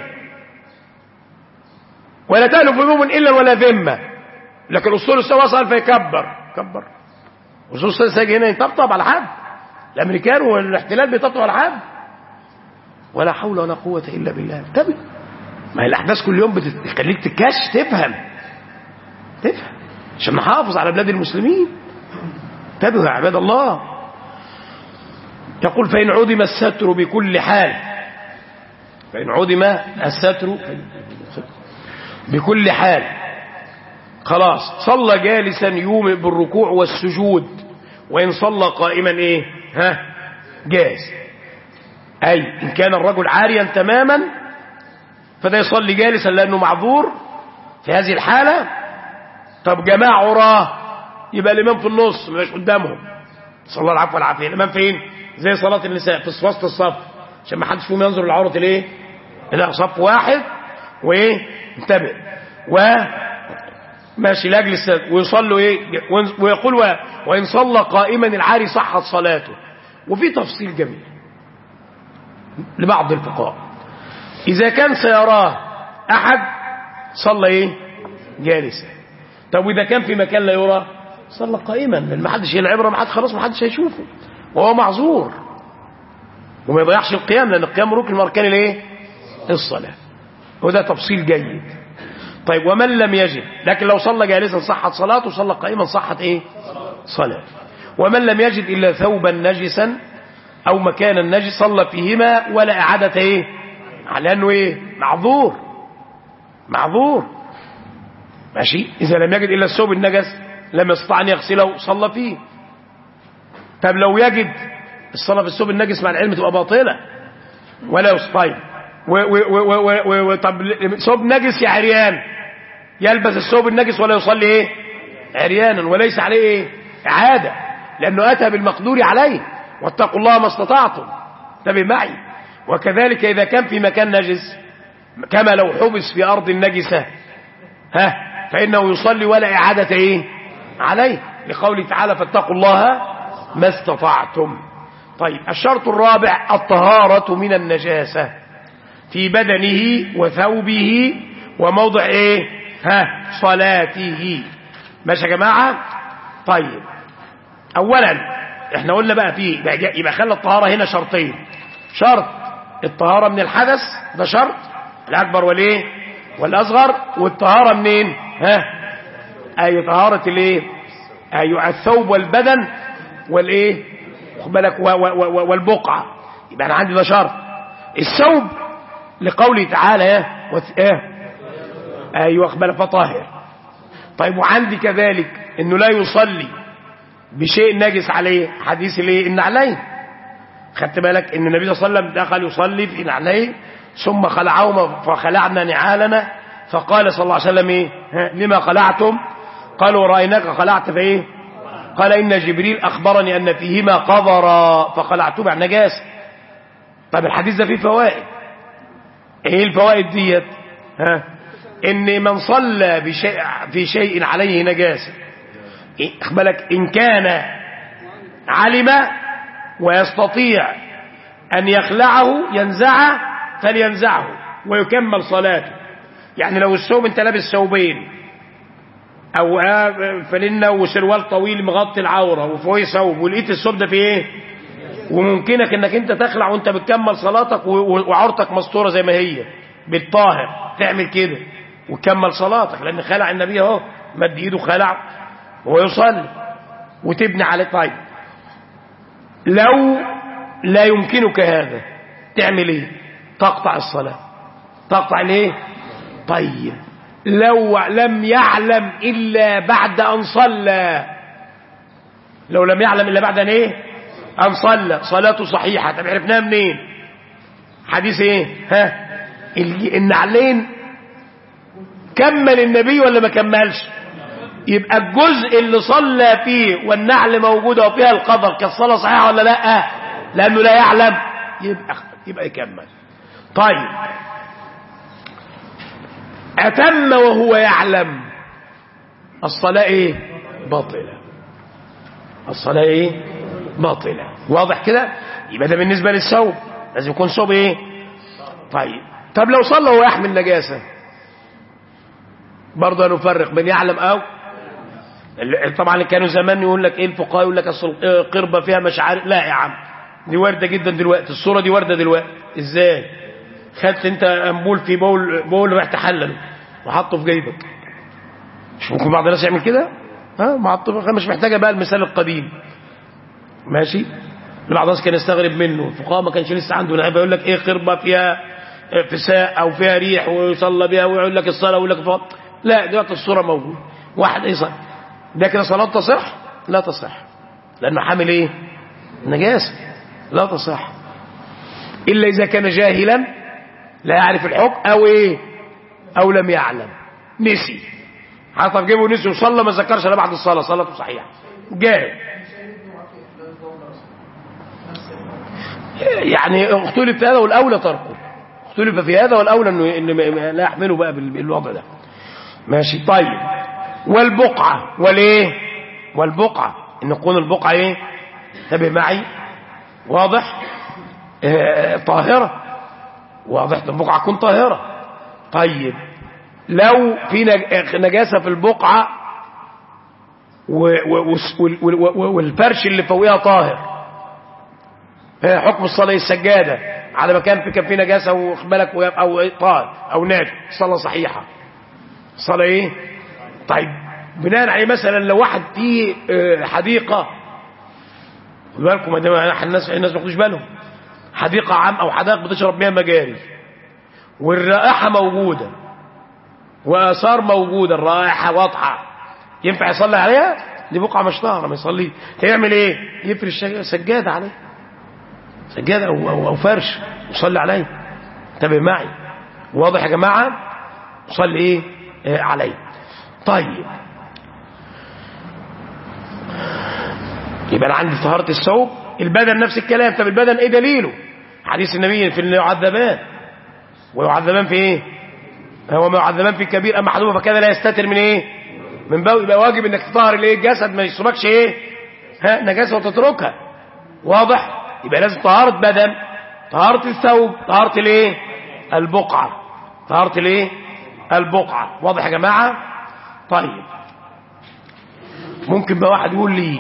ولا تالف هموم الا ولا ذمه لكن اسطول السوا وصل فيكبر كبر اسطول السوا يجي هنا يطبطب على حد الامريكان والاحتلال بيطبطب على حد ولا حول ولا قوه الا بالله انتبه ما هي الاحداث كل يوم بتخليك تكاش تفهم تفهم عشان نحافظ على بلاد المسلمين انتبهوا يا عباد الله يقول فإن عدم الستر بكل حال فإن عدم الستر بكل حال خلاص صلى جالسا يومئ بالركوع والسجود وإن صلى قائما إيه ها جاز أي إن كان الرجل عاريا تماما فده يصلي جالسا لأنه معذور في هذه الحالة طب جماعة عراه يبقى الإمام في النص مش قدامهم صلى الله العفو والعافية الإمام فين زي صلاة النساء في وسط الصف عشان ما حدش فيهم ينظر لعورة الايه لا صف واحد وايه انتبه و ماشي لاجل السد ويصلوا ايه ويقول و... وان صلى قائما العاري صحت صلاته وفي تفصيل جميل لبعض الفقهاء اذا كان سيراه احد صلى ايه جالسا طب واذا كان في مكان لا يرى صلى قائما لان ما حدش العبره ما حد خلاص ما حدش هيشوفه وهو معذور وما يضيعش القيام لان القيام ركن من اركان الايه الصلاه وده تفصيل جيد طيب ومن لم يجد لكن لو صلى جالسا صحت صلاته وصلى قائما صحت ايه صلاه ومن لم يجد الا ثوبا نجسا او مكانا نجس صلى فيهما ولا اعاده ايه على انه ايه معذور معذور ماشي اذا لم يجد الا الثوب النجس لم يستطع ان يغسله صلى فيه طب لو يجد الصلاه في الثوب النجس مع العلم تبقى باطله ولا يصطيب طب ثوب نجس يا عريان يلبس الثوب النجس ولا يصلي ايه عريانا وليس عليه ايه اعاده لأنه أتى بالمقدور عليه واتقوا الله ما استطعتم انتبه معي وكذلك إذا كان في مكان نجس كما لو حبس في أرض نجسة ها فإنه يصلي ولا إعادة إيه عليه لقوله تعالى فاتقوا الله ما استطعتم طيب الشرط الرابع الطهارة من النجاسة في بدنه وثوبه وموضع ايه ها صلاته ماشي يا جماعة طيب اولا احنا قلنا بقى فيه يبقى, يبقى خلى الطهارة هنا شرطين شرط الطهارة من الحدث ده شرط الاكبر والايه والاصغر والطهارة منين ها اي طهارة الايه ايوه الثوب والبدن والايه خد بالك والبقعة يبقى انا عندي ده شرط الثوب لقوله تعالى ايه ايه ايوه خد بالك فطاهر طيب وعندي كذلك انه لا يصلي بشيء نجس عليه حديث الايه النعلين خدت بالك ان النبي صلى الله عليه وسلم دخل يصلي في نعلين ثم خلعهما فخلعنا نعالنا فقال صلى الله عليه وسلم ايه لما خلعتم قالوا رايناك خلعت فايه قال إن جبريل أخبرني أن فيهما قذرا فخلعتهما عن نجاسة طب الحديث ده فيه فوائد ايه الفوائد ديت ها ان من صلى بشيء في شيء عليه نجاسة اخبالك ان كان علم ويستطيع ان يخلعه ينزعه فلينزعه ويكمل صلاته يعني لو الثوب انت لابس ثوبين او فلنة وسروال طويل مغطي العورة وفوقيه ثوب ولقيت الثوب ده في ايه وممكنك انك انت تخلع وانت بتكمل صلاتك وعورتك مستورة زي ما هي بالطاهر تعمل كده وتكمل صلاتك لان خلع النبي اهو مد ايده خلع وهو يصلي وتبني عليه طيب لو لا يمكنك هذا تعمل ايه تقطع الصلاة تقطع ليه طيب لو لم يعلم إلا بعد أن صلى لو لم يعلم إلا بعد أن إيه أن صلى صلاته صحيحة طب عرفناها منين حديث إيه ها النعلين كمل النبي ولا ما كملش يبقى الجزء اللي صلى فيه والنعل موجودة وفيها القدر كالصلاة صحيحة ولا لا لأنه لا يعلم يبقى يبقى يكمل طيب أتم وهو يعلم الصلاة إيه باطلة الصلاة إيه باطلة واضح كده يبقى ده بالنسبة للثوب لازم يكون ثوب إيه طيب طب لو صلى وهو يحمل نجاسة برضه نفرق بين يعلم أو طبعا كانوا زمان يقول لك ايه الفقهاء يقول لك اصل قربة فيها مشاعر لا يا عم دي واردة جدا دلوقتي الصورة دي واردة دلوقتي ازاي خدت انت انبول في بول بول راح تحلل وحطه في جيبك مش ممكن بعض الناس يعمل كده ها معطف مش محتاجه بقى المثال القديم ماشي بعض الناس كان يستغرب منه الفقهاء ما كانش لسه عنده لعيبه يقول لك ايه قربه فيها فساء او فيها ريح ويصلى بها ويقول لك الصلاه ويقول لك فوق. لا دلوقتي الصوره موجوده واحد يصلي ده كده صلاه تصح لا تصح لانه حامل ايه نجاسه لا تصح الا اذا كان جاهلا لا يعرف الحكم او ايه او لم يعلم نسي حطه في جيبه نسي وصلى ما ذكرش الا بعد الصلاه صلاته صحيحه جاهل يعني اختلف في هذا والاولى تركه اختلف في هذا والاولى انه إن لا يحمله بقى بالوضع ده ماشي طيب والبقعه والايه والبقعه ان تكون البقعه ايه انتبه معي واضح اه طاهره واضح البقعه تكون طاهره طيب لو في نجاسه في البقعه والفرش اللي فوقها طاهر حكم الصلاة السجادة على مكان في كان في نجاسة وخبالك أو طاهر أو ناجي صلاة صحيحة صلاة إيه طيب بناء عليه مثلا لو واحد في حديقة خد بالكم الناس الناس ما ياخدوش بالهم حديقة عام أو حدائق بتشرب بيها مجاري والرائحة موجودة وآثار موجودة الرائحة واضحة ينفع يصلي عليها دي بقعة مش طاهرة ما يصلي هيعمل ايه يفرش سجادة عليه سجادة أو, أو, أو فرش يصلي عليه انتبه معي واضح يا جماعة يصلي ايه آه عليه طيب يبقى انا عندي طهاره الثوب البدن نفس الكلام طب البدن ايه دليله حديث النبي في اللي يعذبان ويعذبان في ايه هو ما يعذبان في كبير اما حدومه فكذا لا يستتر من ايه من بول يبقى واجب انك تطهر الايه الجسد ما يصيبكش ايه ها نجاسه وتتركها واضح يبقى لازم طهاره بدن طهاره الثوب طهاره الايه البقعه طهاره الايه البقعه واضح يا جماعه طيب ممكن بقى واحد يقول لي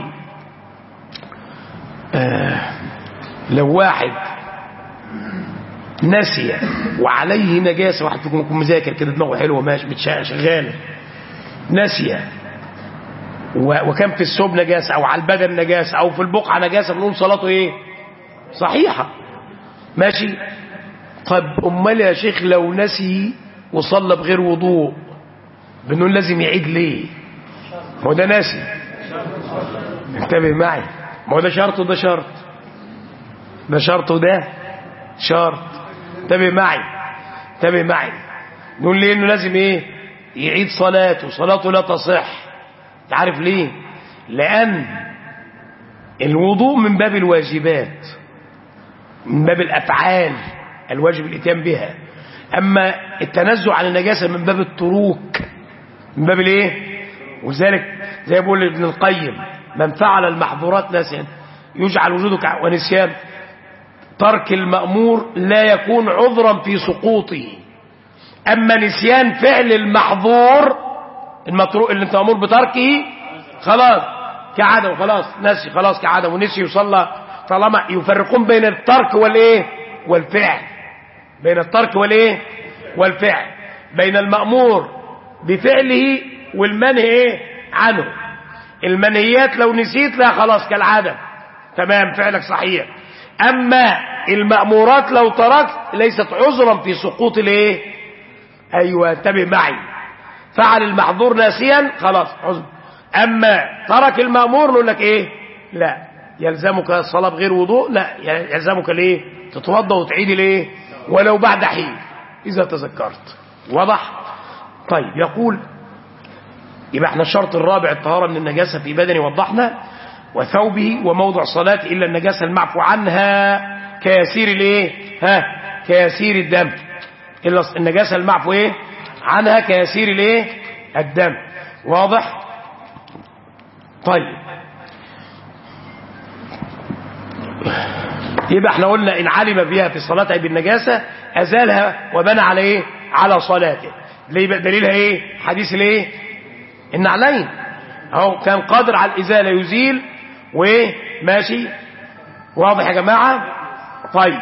آه لو واحد نسي وعليه نجاسة واحد فيكم يكون مذاكر كده دماغه حلوة ماشي بتشا- شغالة نسي و- وكان في الثوب نجاسة أو على البدن نجاسة أو في البقعة نجاسة بنقول صلاته إيه صحيحة ماشي طب أمال يا شيخ لو نسي وصلى بغير وضوء بنقول لازم يعيد ليه ما هو ده ناسي انتبه معي ما هو ده شرط وده شرط ده شرط وده شرط انتبه معي انتبه معي نقول ليه انه لازم ايه يعيد صلاته صلاته لا تصح تعرف ليه لان الوضوء من باب الواجبات من باب الافعال الواجب الاتيان بها اما التنزه عن النجاسه من باب التروك من باب الايه ولذلك زي ما بيقول ابن القيم من فعل المحظورات ناسيا يجعل وجوده كع- ونسيان ترك المأمور لا يكون عذرا في سقوطه أما نسيان فعل المحظور المطروق اللي انت مأمور بتركه خلاص كعدم خلاص نسي خلاص كعدم ونسي وصلى طالما يفرقون بين الترك والايه والفعل بين الترك والايه والفعل بين المأمور بفعله والمنهي ايه عنه المنهيات لو نسيت لا خلاص كالعادة تمام فعلك صحيح اما المأمورات لو تركت ليست عذرا في سقوط الايه ايوه انتبه معي فعل المحظور ناسيا خلاص عذر اما ترك المأمور نقول لك ايه لا يلزمك الصلاة بغير وضوء لا يلزمك الايه تتوضا وتعيد الايه ولو بعد حين اذا تذكرت واضح طيب يقول يبقى احنا الشرط الرابع الطهارة من النجاسة في بدنه وضحنا وثوبه وموضع صلاته إلا النجاسة المعفو عنها كيسير الايه ها كيسير الدم إلا النجاسة المعفو ايه عنها كيسير الايه الدم واضح طيب يبقى احنا قلنا إن علم فيها في الصلاة بالنجاسة أزالها وبنى على ايه على صلاته ليه بقى دليلها ايه حديث الايه النعلين اهو كان قادر على الازاله يزيل وايه ماشي واضح يا جماعه طيب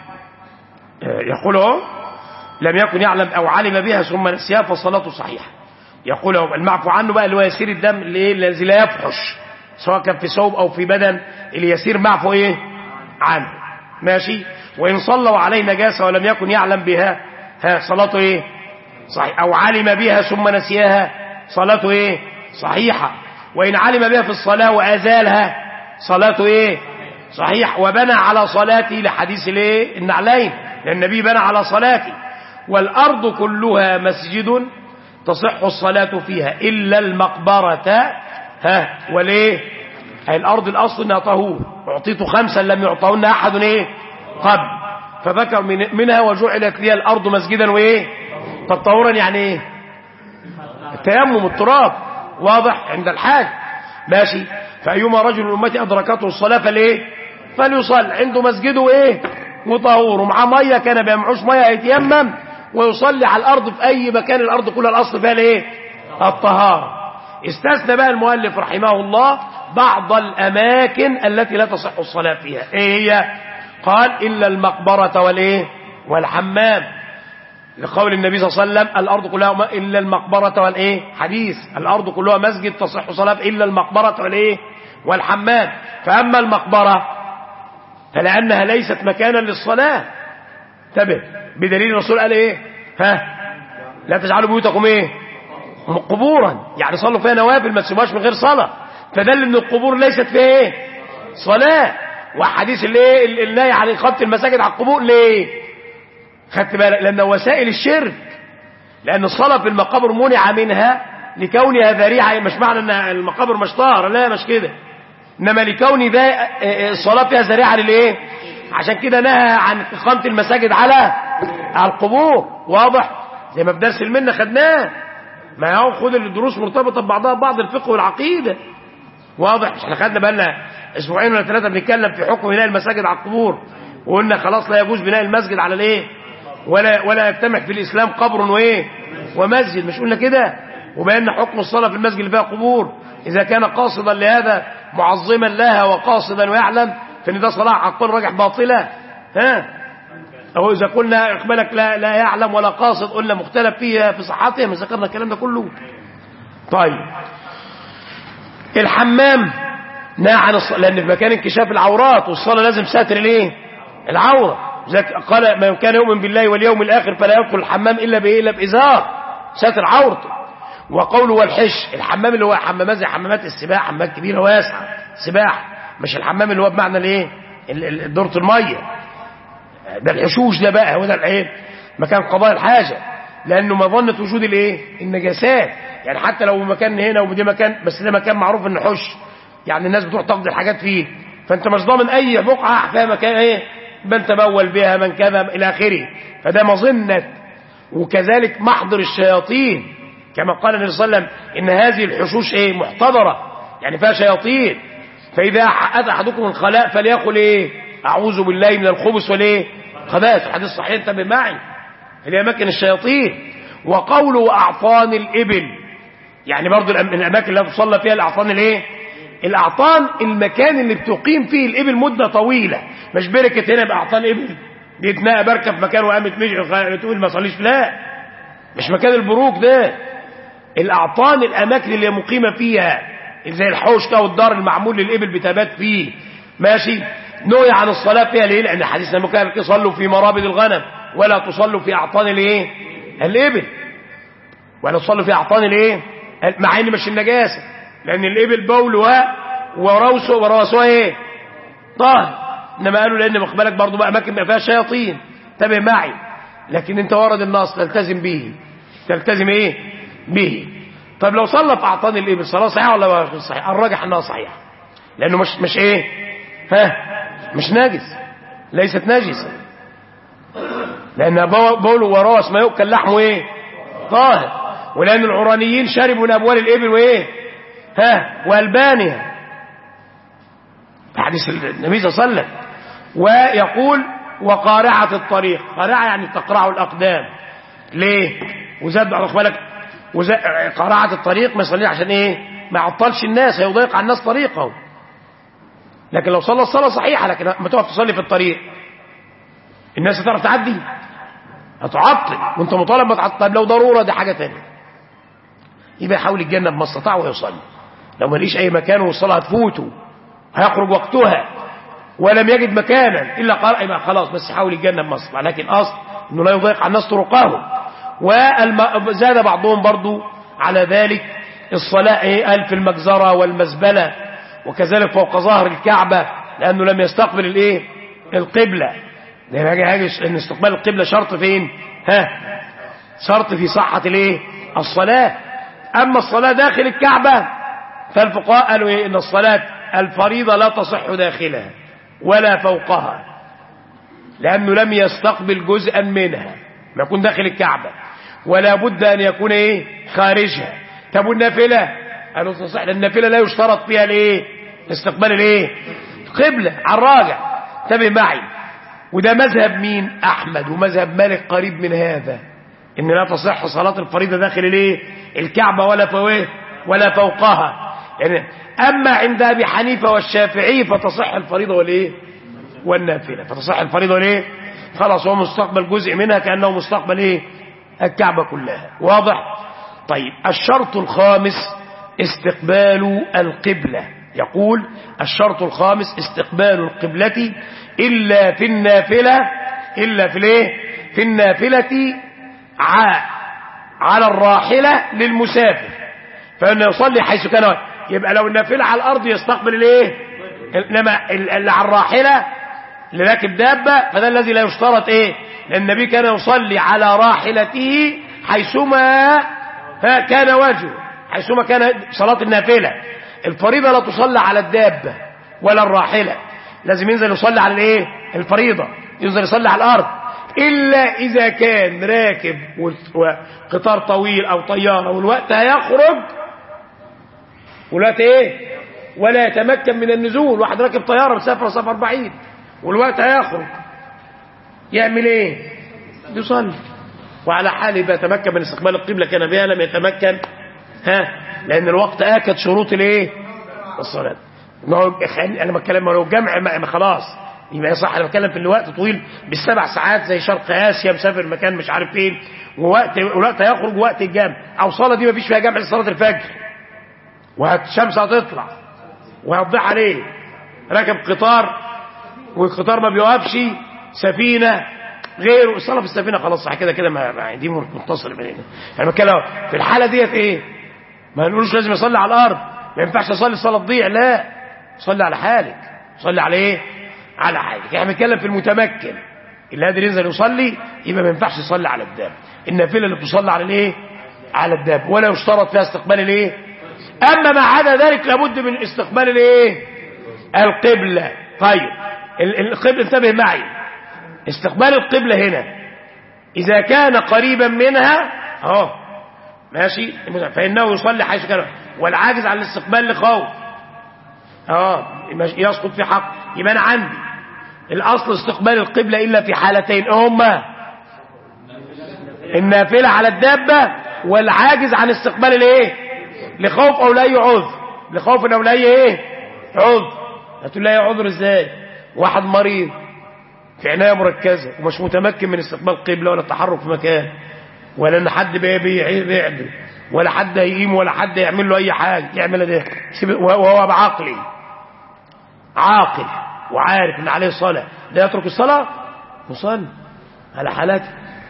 آه، يقول اهو لم يكن يعلم او علم بها ثم نسيها فصلاته صحيحه يقول اهو المعفو عنه بقى اللي هو يسير الدم اللي ايه الذي لا يفحش سواء كان في ثوب او في بدن اللي يسير معفو ايه عنه ماشي وان صلوا عليه نجاسه ولم يكن يعلم بها ها صلاته ايه صحيح او علم بها ثم نسيها صلاته ايه صحيحة وان علم بها في الصلاة وازالها صلاته ايه صحيح وبنى على صلاتي لحديث الايه النعلين لان النبي بنى على صلاتي والارض كلها مسجد تصح الصلاة فيها الا المقبرة ها وليه هي الارض الاصل انها طهور اعطيت خمسا لم يعطهن احد ايه قبل فذكر من منها وجعلت لي الارض مسجدا وايه طب طهورا يعني ايه التيمم التراب واضح عند الحاج ماشي فأيما رجل من أمتي أدركته الصلاة فليه فليصل عنده مسجده إيه وطهور ومعاه مية كان بيمعوش مية يتيمم ويصلي على الأرض في أي مكان الأرض كلها الأصل فيها الإيه الطهارة استثنى بقى المؤلف رحمه الله بعض الأماكن التي لا تصح الصلاة فيها إيه هي قال إلا المقبرة والإيه والحمام لقول النبي صلى الله عليه وسلم الأرض كلها ما إلا المقبرة والإيه حديث الأرض كلها مسجد تصح صلاة إلا المقبرة والإيه والحمام فأما المقبرة فلأنها ليست مكانا للصلاة انتبه بدليل الرسول قال إيه ها لا تجعلوا بيوتكم إيه قبورا يعني صلوا فيها نوافل ما تسيبوهاش من غير صلاة فدل ان القبور ليست فيها ايه صلاة وحديث الايه النهي عن اقامه المساجد على القبور ليه خدت بالك لأن وسائل الشرك لأن الصلاة في المقابر منع منها لكونها ذريعة مش معنى أن المقابر مش طاهرة لا مش كده انما لكون ده آه، الصلاه فيها ذريعه للايه عشان كده نهى عن اقامه المساجد على على القبور واضح زي ما في درس المنه خدناه ما هو خد الدروس مرتبطه ببعضها ببعض الفقه والعقيده واضح مش احنا خدنا بالنا اسبوعين ولا ثلاثه بنتكلم في حكم بناء المساجد على القبور وقلنا خلاص لا يجوز بناء المسجد على الايه ولا ولا يجتمع في الاسلام قبر وايه ومسجد مش قلنا كده وبينا حكم الصلاه في المسجد اللي فيها قبور اذا كان قاصدا لهذا معظما لها وقاصدا ويعلم فان ده صلاه على القول راجح باطله ها أو إذا قلنا إقبالك لا, لا يعلم ولا قاصد قلنا مختلف فيها في صحتها ما ذكرنا الكلام ده كله طيب الحمام نهى عن الصلاة لأن في مكان انكشاف العورات والصلاة لازم ساتر الايه العورة ذلك قال من كان يؤمن بالله واليوم الآخر فلا يدخل الحمام إلا بإيه إلا بإزار ساتر عورته وقوله والحش الحمام اللي هو حمامات زي حمامات السباحة حمامات كبيرة واسعة سباحة مش الحمام اللي هو بمعنى الايه ال- ال- دورة المية ده الحشوش ده بقى هو ده الايه مكان قضاء الحاجة لأنه مظنة وجود الايه النجاسات يعني حتى لو مكان هنا وده مكان بس ده مكان معروف انه حش يعني الناس بتروح تقضي الحاجات فيه فانت مش ضامن اي بقعة فيها مكان ايه من تبول بها من كذا الى اخره فده مظنة وكذلك محضر الشياطين كما قال النبي صلى الله عليه وسلم ان هذه الحشوش ايه محتضرة يعني فيها شياطين فاذا اتى احدكم الخلاء فليقل ايه اعوذ بالله من الخبث والايه خبائث الحديث صحيح انتبه معي اللي هي اماكن الشياطين وقوله واعطان الابل يعني برضو الأم- من الاماكن اللي تصلى فيها الاعطان الايه الاعطان المكان اللي بتقيم فيه الابل مده طويله مش بركه هنا باعطان ابل دي اتنقى بركه في مكان وقامت مشي تقول ما صليش لا مش مكان البروك ده الاعطان الاماكن اللي مقيمه فيها زي الحوش ده والدار المعمول للابل بتبات فيه ماشي نهي عن الصلاه فيها ليه لان حديثنا مكان تصلوا في مرابد الغنم ولا تصلوا في اعطان الايه الابل ولا تصلوا في اعطان الايه مع ان مش النجاسه لان الابل بول و وروسه وروسه ايه طاهر انما قالوا لان مقبلك برضو بقى اماكن ما فيها شياطين انتبه معي لكن انت ورد النص تلتزم به تلتزم ايه به طب لو صلى في اعطان الابل صلاه صحيحه ولا مش صحيحه الراجح انها صحيحه لانه مش مش ايه ها مش ناجس ليست نجسه لان بو- بوله وراس ما يؤكل لحمه ايه طاهر ولان العرانيين شربوا من اموال الابل وايه ها والبانها في حديث النبي صلى الله عليه وسلم ويقول وقارعة الطريق قارعة يعني تقرع الأقدام ليه وزاد بعض بالك وزاد قارعة الطريق ما يصلي عشان ايه ما يعطلش الناس هيضيق على الناس طريقه لكن لو صلى الصلاة صحيحة لكن ما تقف تصلي في الطريق الناس هتعرف تعدي هتعطل وانت مطالب ما تعطل طب لو ضرورة دي حاجة تانية يبقى يحاول يتجنب ما استطاع ويصلي لو ما لقيش اي مكان والصلاة هتفوته هيخرج وقتها ولم يجد مكانا الا قال يبقى خلاص بس يحاول يتجنب ما استطاع لكن اصل انه لا يضيق على الناس طرقهم وزاد بعضهم برضو على ذلك الصلاة ايه قال في المجزرة والمزبلة وكذلك فوق ظهر الكعبة لأنه لم يستقبل الايه القبلة ده حاجة حاجة ان استقبال القبلة شرط فين ها شرط في صحة الايه الصلاة اما الصلاة داخل الكعبة فالفقهاء قالوا ايه ان الصلاة الفريضة لا تصح داخلها ولا فوقها لأنه لم يستقبل جزءا منها ما يكون داخل الكعبة ولا بد أن يكون إيه خارجها طب والنافلة قالوا تصح لأن النافلة لا يشترط فيها الإيه استقبال الإيه قبلة على الراجع انتبه معي وده مذهب مين أحمد ومذهب مالك قريب من هذا إن لا تصح صلاة الفريضة داخل الإيه الكعبة ولا فوق ولا فوقها يعني أما عند أبي حنيفة والشافعي فتصح الفريضة والإيه والنافلة فتصح الفريضة والإيه خلاص هو مستقبل جزء منها كأنه مستقبل إيه الكعبة كلها واضح طيب الشرط الخامس استقبال القبلة يقول الشرط الخامس استقبال القبلة إلا في النافلة إلا في الايه في النافلة ع- على الراحلة للمسافر فإنه يصلي حيث كان واقف. يبقى لو النافلة على الأرض يستقبل الايه انما ال- اللي على الراحلة اللي راكب دابة فده الذي لا يشترط ايه لأن النبي كان يصلي على راحلته حيثما ها كان وجهه حيثما كان صلاة النافلة الفريضة لا تصلى على الدابة ولا الراحلة لازم ينزل يصلي على الايه الفريضة ينزل يصلي على الارض الا اذا كان راكب وقطار طويل او طيارة والوقت هيخرج والوقت ايه ولا يتمكن من النزول واحد راكب طيارة مسافر سفر بعيد والوقت هيخرج يعمل ايه يصلي وعلى حال يبقى يتمكن من استقبال القبلة كان بها لم يتمكن ها لان الوقت اكد شروط الايه الصلاة ما هو خليني- انا بتكلم ما لو الجمع ما ما خلاص يبقى صح انا بتكلم في الوقت طويل بالسبع ساعات زي شرق اسيا مسافر مكان مش عارف فين ووقت والوقت هيخرج وقت الجمع او صلاه دي ما فيش فيها جمع صلاه الفجر والشمس هتطلع وهتضيع عليه راكب قطار والقطار ما بيوقفش سفينه غيره الصلاه في السفينه خلاص صح كده كده ما ما- دي متصله بيننا انا بتكلم في الحاله ديت ايه ما نقولوش لازم يصلي على الارض ما ينفعش اصلي الصلاه تضيع لا صلي على حالك صلي على ايه على حالك احنا بنتكلم في المتمكن اللي قادر ينزل يصلي يبقى ما ينفعش يصلي على الداب النافله اللي بتصلي على الايه على الداب ولا يشترط فيها استقبال الايه اما ما عدا ذلك لابد من استقبال الايه القبله طيب ال- القبله انتبه معي استقبال القبله هنا اذا كان قريبا منها اهو ماشي فانه يصلي حيث كان والعاجز عن الاستقبال لخوف اه مش- يسقط في حق يبقى انا عندي الاصل استقبال القبله الا في حالتين هما النافله على الدابه والعاجز عن استقبال الايه لخوف او لاي عذر لخوف او لاي ايه عذر هتقول لي عذر ازاي واحد مريض في عنايه مركزه ومش متمكن من استقبال قبله ولا التحرك في مكان ولا ان حد بي- بي- بيعدل ولا حد هيقيم ولا حد يعمل له اي حاجه يعمل ده سيب- وهو بعقلي عاقل وعارف ان عليه صلاه لا يترك الصلاه يصلي على حالاته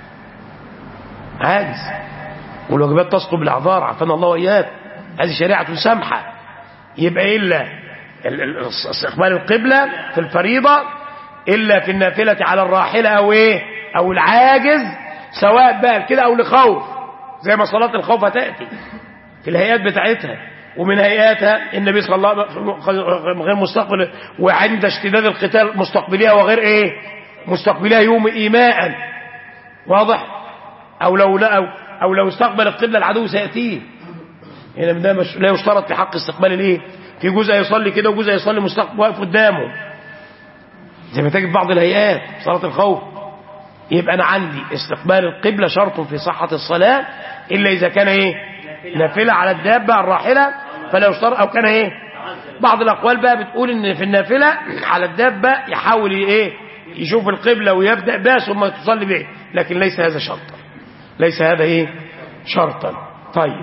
عاجز والواجبات تسقط بالاعذار عافانا الله واياك هذه شريعه سامحه يبقى الا ال- ال- استقبال القبله في الفريضه الا في النافله على الراحله او ايه او العاجز سواء بقى كده او لخوف زي ما صلاه الخوف هتاتي في الهيئات بتاعتها ومن هيئاتها النبي صلى الله عليه وسلم غير مستقبل وعند اشتداد القتال مستقبليها وغير ايه مستقبليها يوم ايماء واضح او لو لا او, أو لو استقبل القبله العدو سياتيه هنا ده مش لا يشترط في حق استقبال الايه في جزء يصلي كده وجزء يصلي مستقبل واقف قدامه زي ما تجد بعض الهيئات صلاه الخوف يبقى انا عندي استقبال القبلة شرط في صحة الصلاة الا اذا كان ايه نافلة على الدابة الراحلة فلا يشترط او كان ايه بعض الاقوال بقى بتقول ان في النافلة على الدابة يحاول ايه يشوف القبلة ويبدأ بها ثم تصلي به لكن ليس هذا شرطا ليس هذا ايه شرطا طيب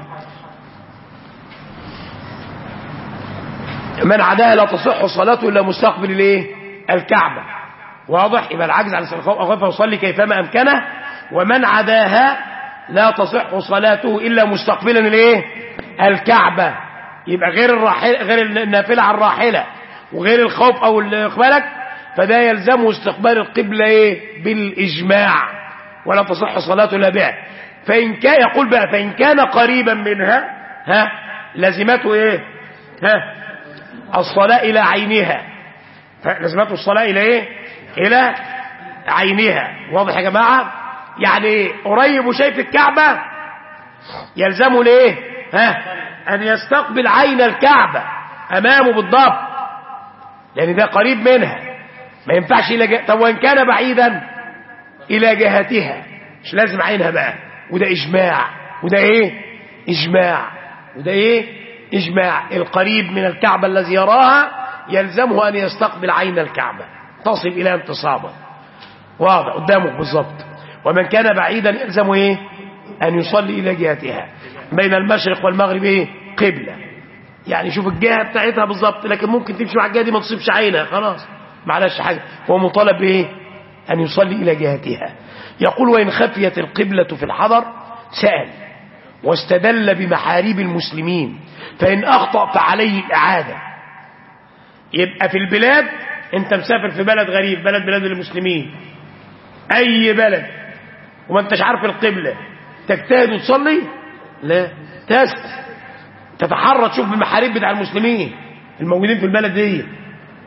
من عداها لا تصح صلاته الا مستقبل الايه الكعبه واضح يبقى العجز عن الخوف فيصلي كيفما امكنه ومن عداها لا تصح صلاته الا مستقبلا الايه الكعبه يبقى غير الراحله غير النافله على الراحله وغير الخوف او الاقبالك فده يلزمه استقبال القبله ايه بالاجماع ولا تصح صلاته الا بها فان كان يقول بقى فان كان قريبا منها ها لزمته ايه ها الصلاه الى عينها لازمته الصلاه الى ايه الى عينها واضح يا جماعه يعني قريب وشايف الكعبه يلزمه ليه ها ان يستقبل عين الكعبه امامه بالضبط لان ده قريب منها ما ينفعش الى جه... طب وان كان بعيدا الى جهتها مش لازم عينها بقى وده اجماع وده ايه اجماع وده ايه اجماع القريب من الكعبه الذي يراها يلزمه ان يستقبل عين الكعبه تصل الى انتصابه واضح قدامك بالظبط ومن كان بعيدا يلزمه ايه ان يصلي الى جهتها بين المشرق والمغرب ايه قبله يعني شوف الجهه بتاعتها بالظبط لكن ممكن تمشي مع الجهه دي ما تصيبش عينها خلاص معلش حاجه هو مطالب بايه ان يصلي الى جهتها يقول وان خفيت القبله في الحضر سال واستدل بمحاريب المسلمين فان اخطا فعليه الاعاده يبقى في البلاد انت مسافر في بلد غريب بلد بلاد المسلمين اي بلد وما انتش عارف القبلة تجتهد وتصلي لا تست تتحرى تشوف المحاريب بتاع المسلمين الموجودين في البلد دي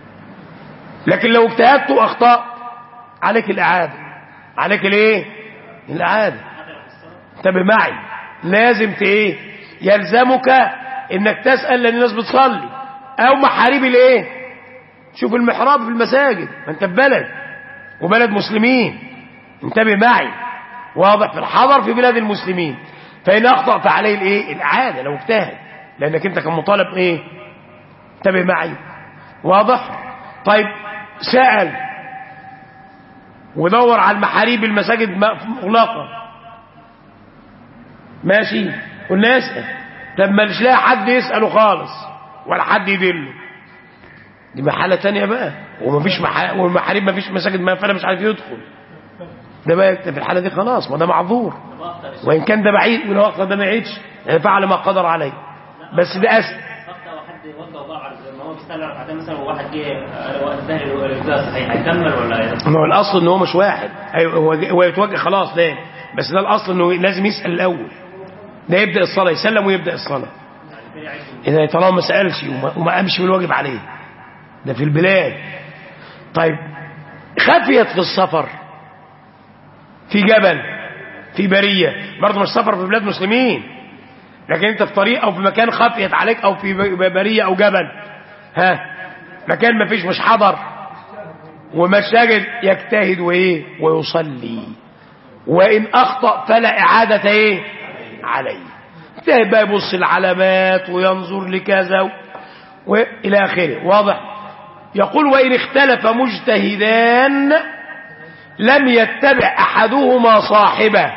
لكن لو اجتهدت واخطأت عليك الاعادة عليك الايه الاعادة انتبه معي لازم ت- ايه يلزمك انك تسأل لان الناس بتصلي او محاريب الايه شوف المحراب في المساجد ما انت في بلد وبلد مسلمين انتبه معي واضح في الحضر في بلاد المسلمين فإن أخطأ فعليه الإيه؟ الإعادة لو اجتهد لأنك أنت كان مطالب إيه؟ انتبه معي واضح؟ طيب سأل ودور على المحاريب المساجد مغلقة ماشي قلنا يسأل طب مش لاقي حد يسأله خالص ولا حد يدله دي محالة تانية بقى ومفيش مح... والمحاريب مفيش مساجد ما فانا مش عارف يدخل ده بقى في الحالة دي خلاص ما ده معذور وإن كان ده بعيد ولو أخذ ده ما يعيدش يعني فعل ما قدر عليه بس ده أسهل خطأ وحد وقع وقع ما هو بيستلع بعدين مثلا وواحد جه ده الإجزاء صحيح هيكمل ولا إيه؟ ما هو الأصل إن هو مش واحد أيوة هو هو يتوجه خلاص ده بس ده الأصل إنه لازم يسأل الأول ده يبدأ الصلاة يسلم ويبدأ الصلاة إذا طالما ما سألش وما, وما قامش بالواجب عليه ده في البلاد طيب خفيت في السفر في جبل في برية برضه مش سفر في بلاد مسلمين لكن انت في طريق او في مكان خفيت عليك او في برية او جبل ها مكان ما فيش مش حضر ومساجد يجتهد وايه ويصلي وان اخطأ فلا اعادة ايه عليه يجتهد بقى يبص العلامات وينظر لكذا و... والى اخره واضح يقول وان اختلف مجتهدان لم يتبع احدهما صاحبه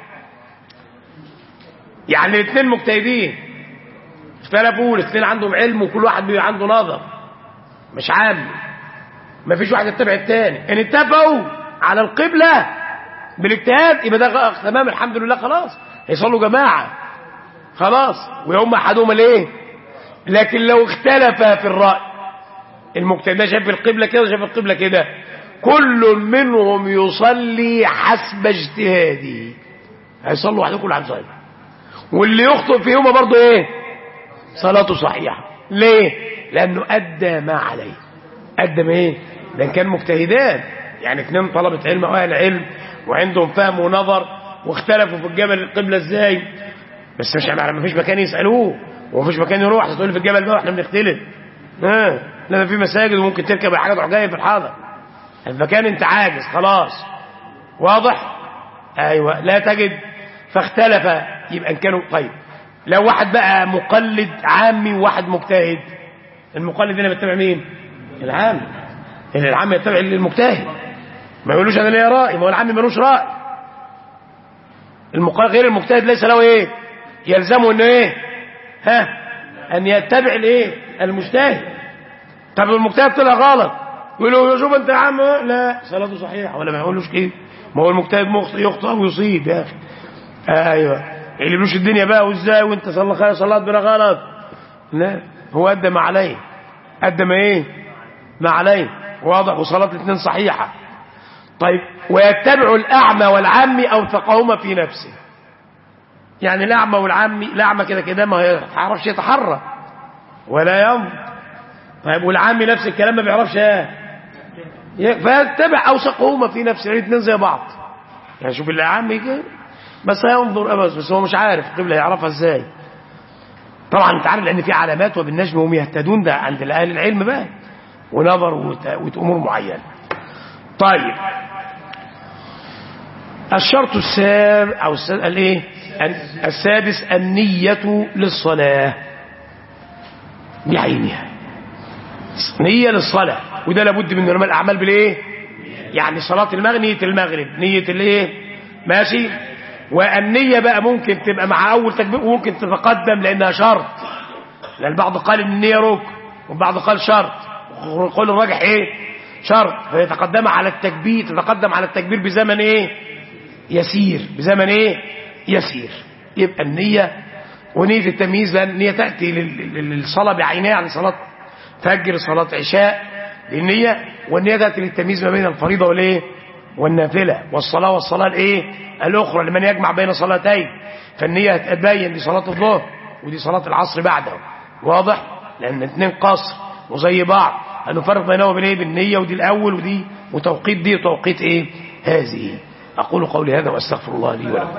يعني الاثنين مجتهدين اختلفوا الاثنين عندهم علم وكل واحد بيبقى عنده نظر مش عام ما فيش واحد يتبع الثاني ان اتفقوا على القبلة بالاجتهاد يبقى ده غ- تمام الحمد لله خلاص هيصلوا جماعة خلاص ويوم احدهما الايه لكن لو اختلف في الرأي المجتهد ده شاف القبلة كده شاف القبلة كده كل منهم يصلي حسب اجتهاده هيصلوا واحد كل واحد صحيح واللي يخطئ فيهما برضه ايه صلاته صحيحة ليه لانه ادى ما عليه ادى ما ايه لان كان مجتهدان يعني اثنين طلبة علم واهل علم وعندهم فهم ونظر واختلفوا في الجبل القبلة ازاي بس مش ما فيش مكان يسألوه ومفيش مكان يروح تقول لي في الجبل بقى واحنا بنختلف ها لا في مساجد وممكن تركب حاجه تروح جايه في الحاضر المكان انت عاجز خلاص واضح ايوه لا تجد فاختلف يبقى ان كانوا طيب لو واحد بقى مقلد عامي وواحد مجتهد المقلد هنا بيتبع مين العام اللي العام يتبع المجتهد ما يقولوش انا ليا راي ما هو العام ملوش راي المقلد غير المجتهد ليس له ايه يلزمه انه ايه ها ان يتبع الايه المجتهد طب المجتهد طلع غلط يقول له شوف انت يا عم لا صلاته صحيحه ولا ما يقولوش كده ما هو المجتهد مخطئ يخطئ ويصيب يا اخي ايوه يقلبلوش الدنيا بقى وازاي وانت صلى خير صلاه بلا غلط لا هو ادى ما عليه ادى ما ايه ما عليه واضح وصلاه الاثنين صحيحه طيب ويتبع الاعمى والعمي اوثقهما في نفسه يعني الاعمى والعمي الاعمى كده كده ما يعرفش يتحرى ولا ينظر طيب والعامي نفس الكلام ما بيعرفش ايه فيتبع اوثقهما في نفسه الاثنين زي بعض يعني شوف اللي عامي كده بس هينظر أبس بس هو مش عارف القبله هيعرفها ازاي طبعا انت عارف لان في علامات وبالنجم هم يهتدون ده عند اهل العلم بقى ونظر وت- وامور معينه طيب الشرط السابع او الس- الايه ال- السادس النية للصلاة بعينها نية للصلاة وده لابد من علماء الأعمال بالإيه يعني صلاة المغرب نية المغرب نية الإيه ماشي والنية بقى ممكن تبقى مع أول تكبير وممكن تتقدم لأنها شرط لأن البعض قال إن النية ركن والبعض قال شرط وقول الراجح إيه شرط فيتقدم على التكبير تتقدم على التكبير بزمن إيه يسير بزمن إيه يسير يبقى النية ونية التمييز لأن النية تأتي لل- لل- للصلاة بعينها يعني صلاة فجر صلاة عشاء بالنية والنية تأتي للتمييز ما بين الفريضة والإيه والنافلة والصلاة والصلاة الإيه الأخرى لمن يجمع بين صلاتين فالنية تبين دي صلاة الظهر ودي صلاة العصر بعده واضح لأن الاثنين قصر وزي بعض هنفرق بينه وبين ايه بالنية ودي الأول ودي وتوقيت دي وتوقيت ايه هذه أقول قولي هذا وأستغفر الله لي ولكم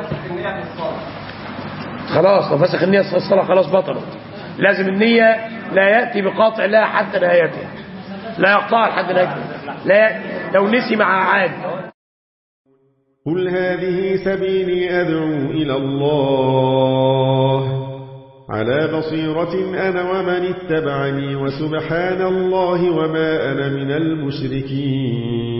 خلاص لو فسخ النية في الصلاة خلاص بطلت لازم النية لا يأتي بقاطع لها حتى نهايتها لا يقطعها لحد نهايتها لا يأتي لو نسي مع عاد قل هذه سبيلي أدعو إلى الله على بصيرة أنا ومن اتبعني وسبحان الله وما أنا من المشركين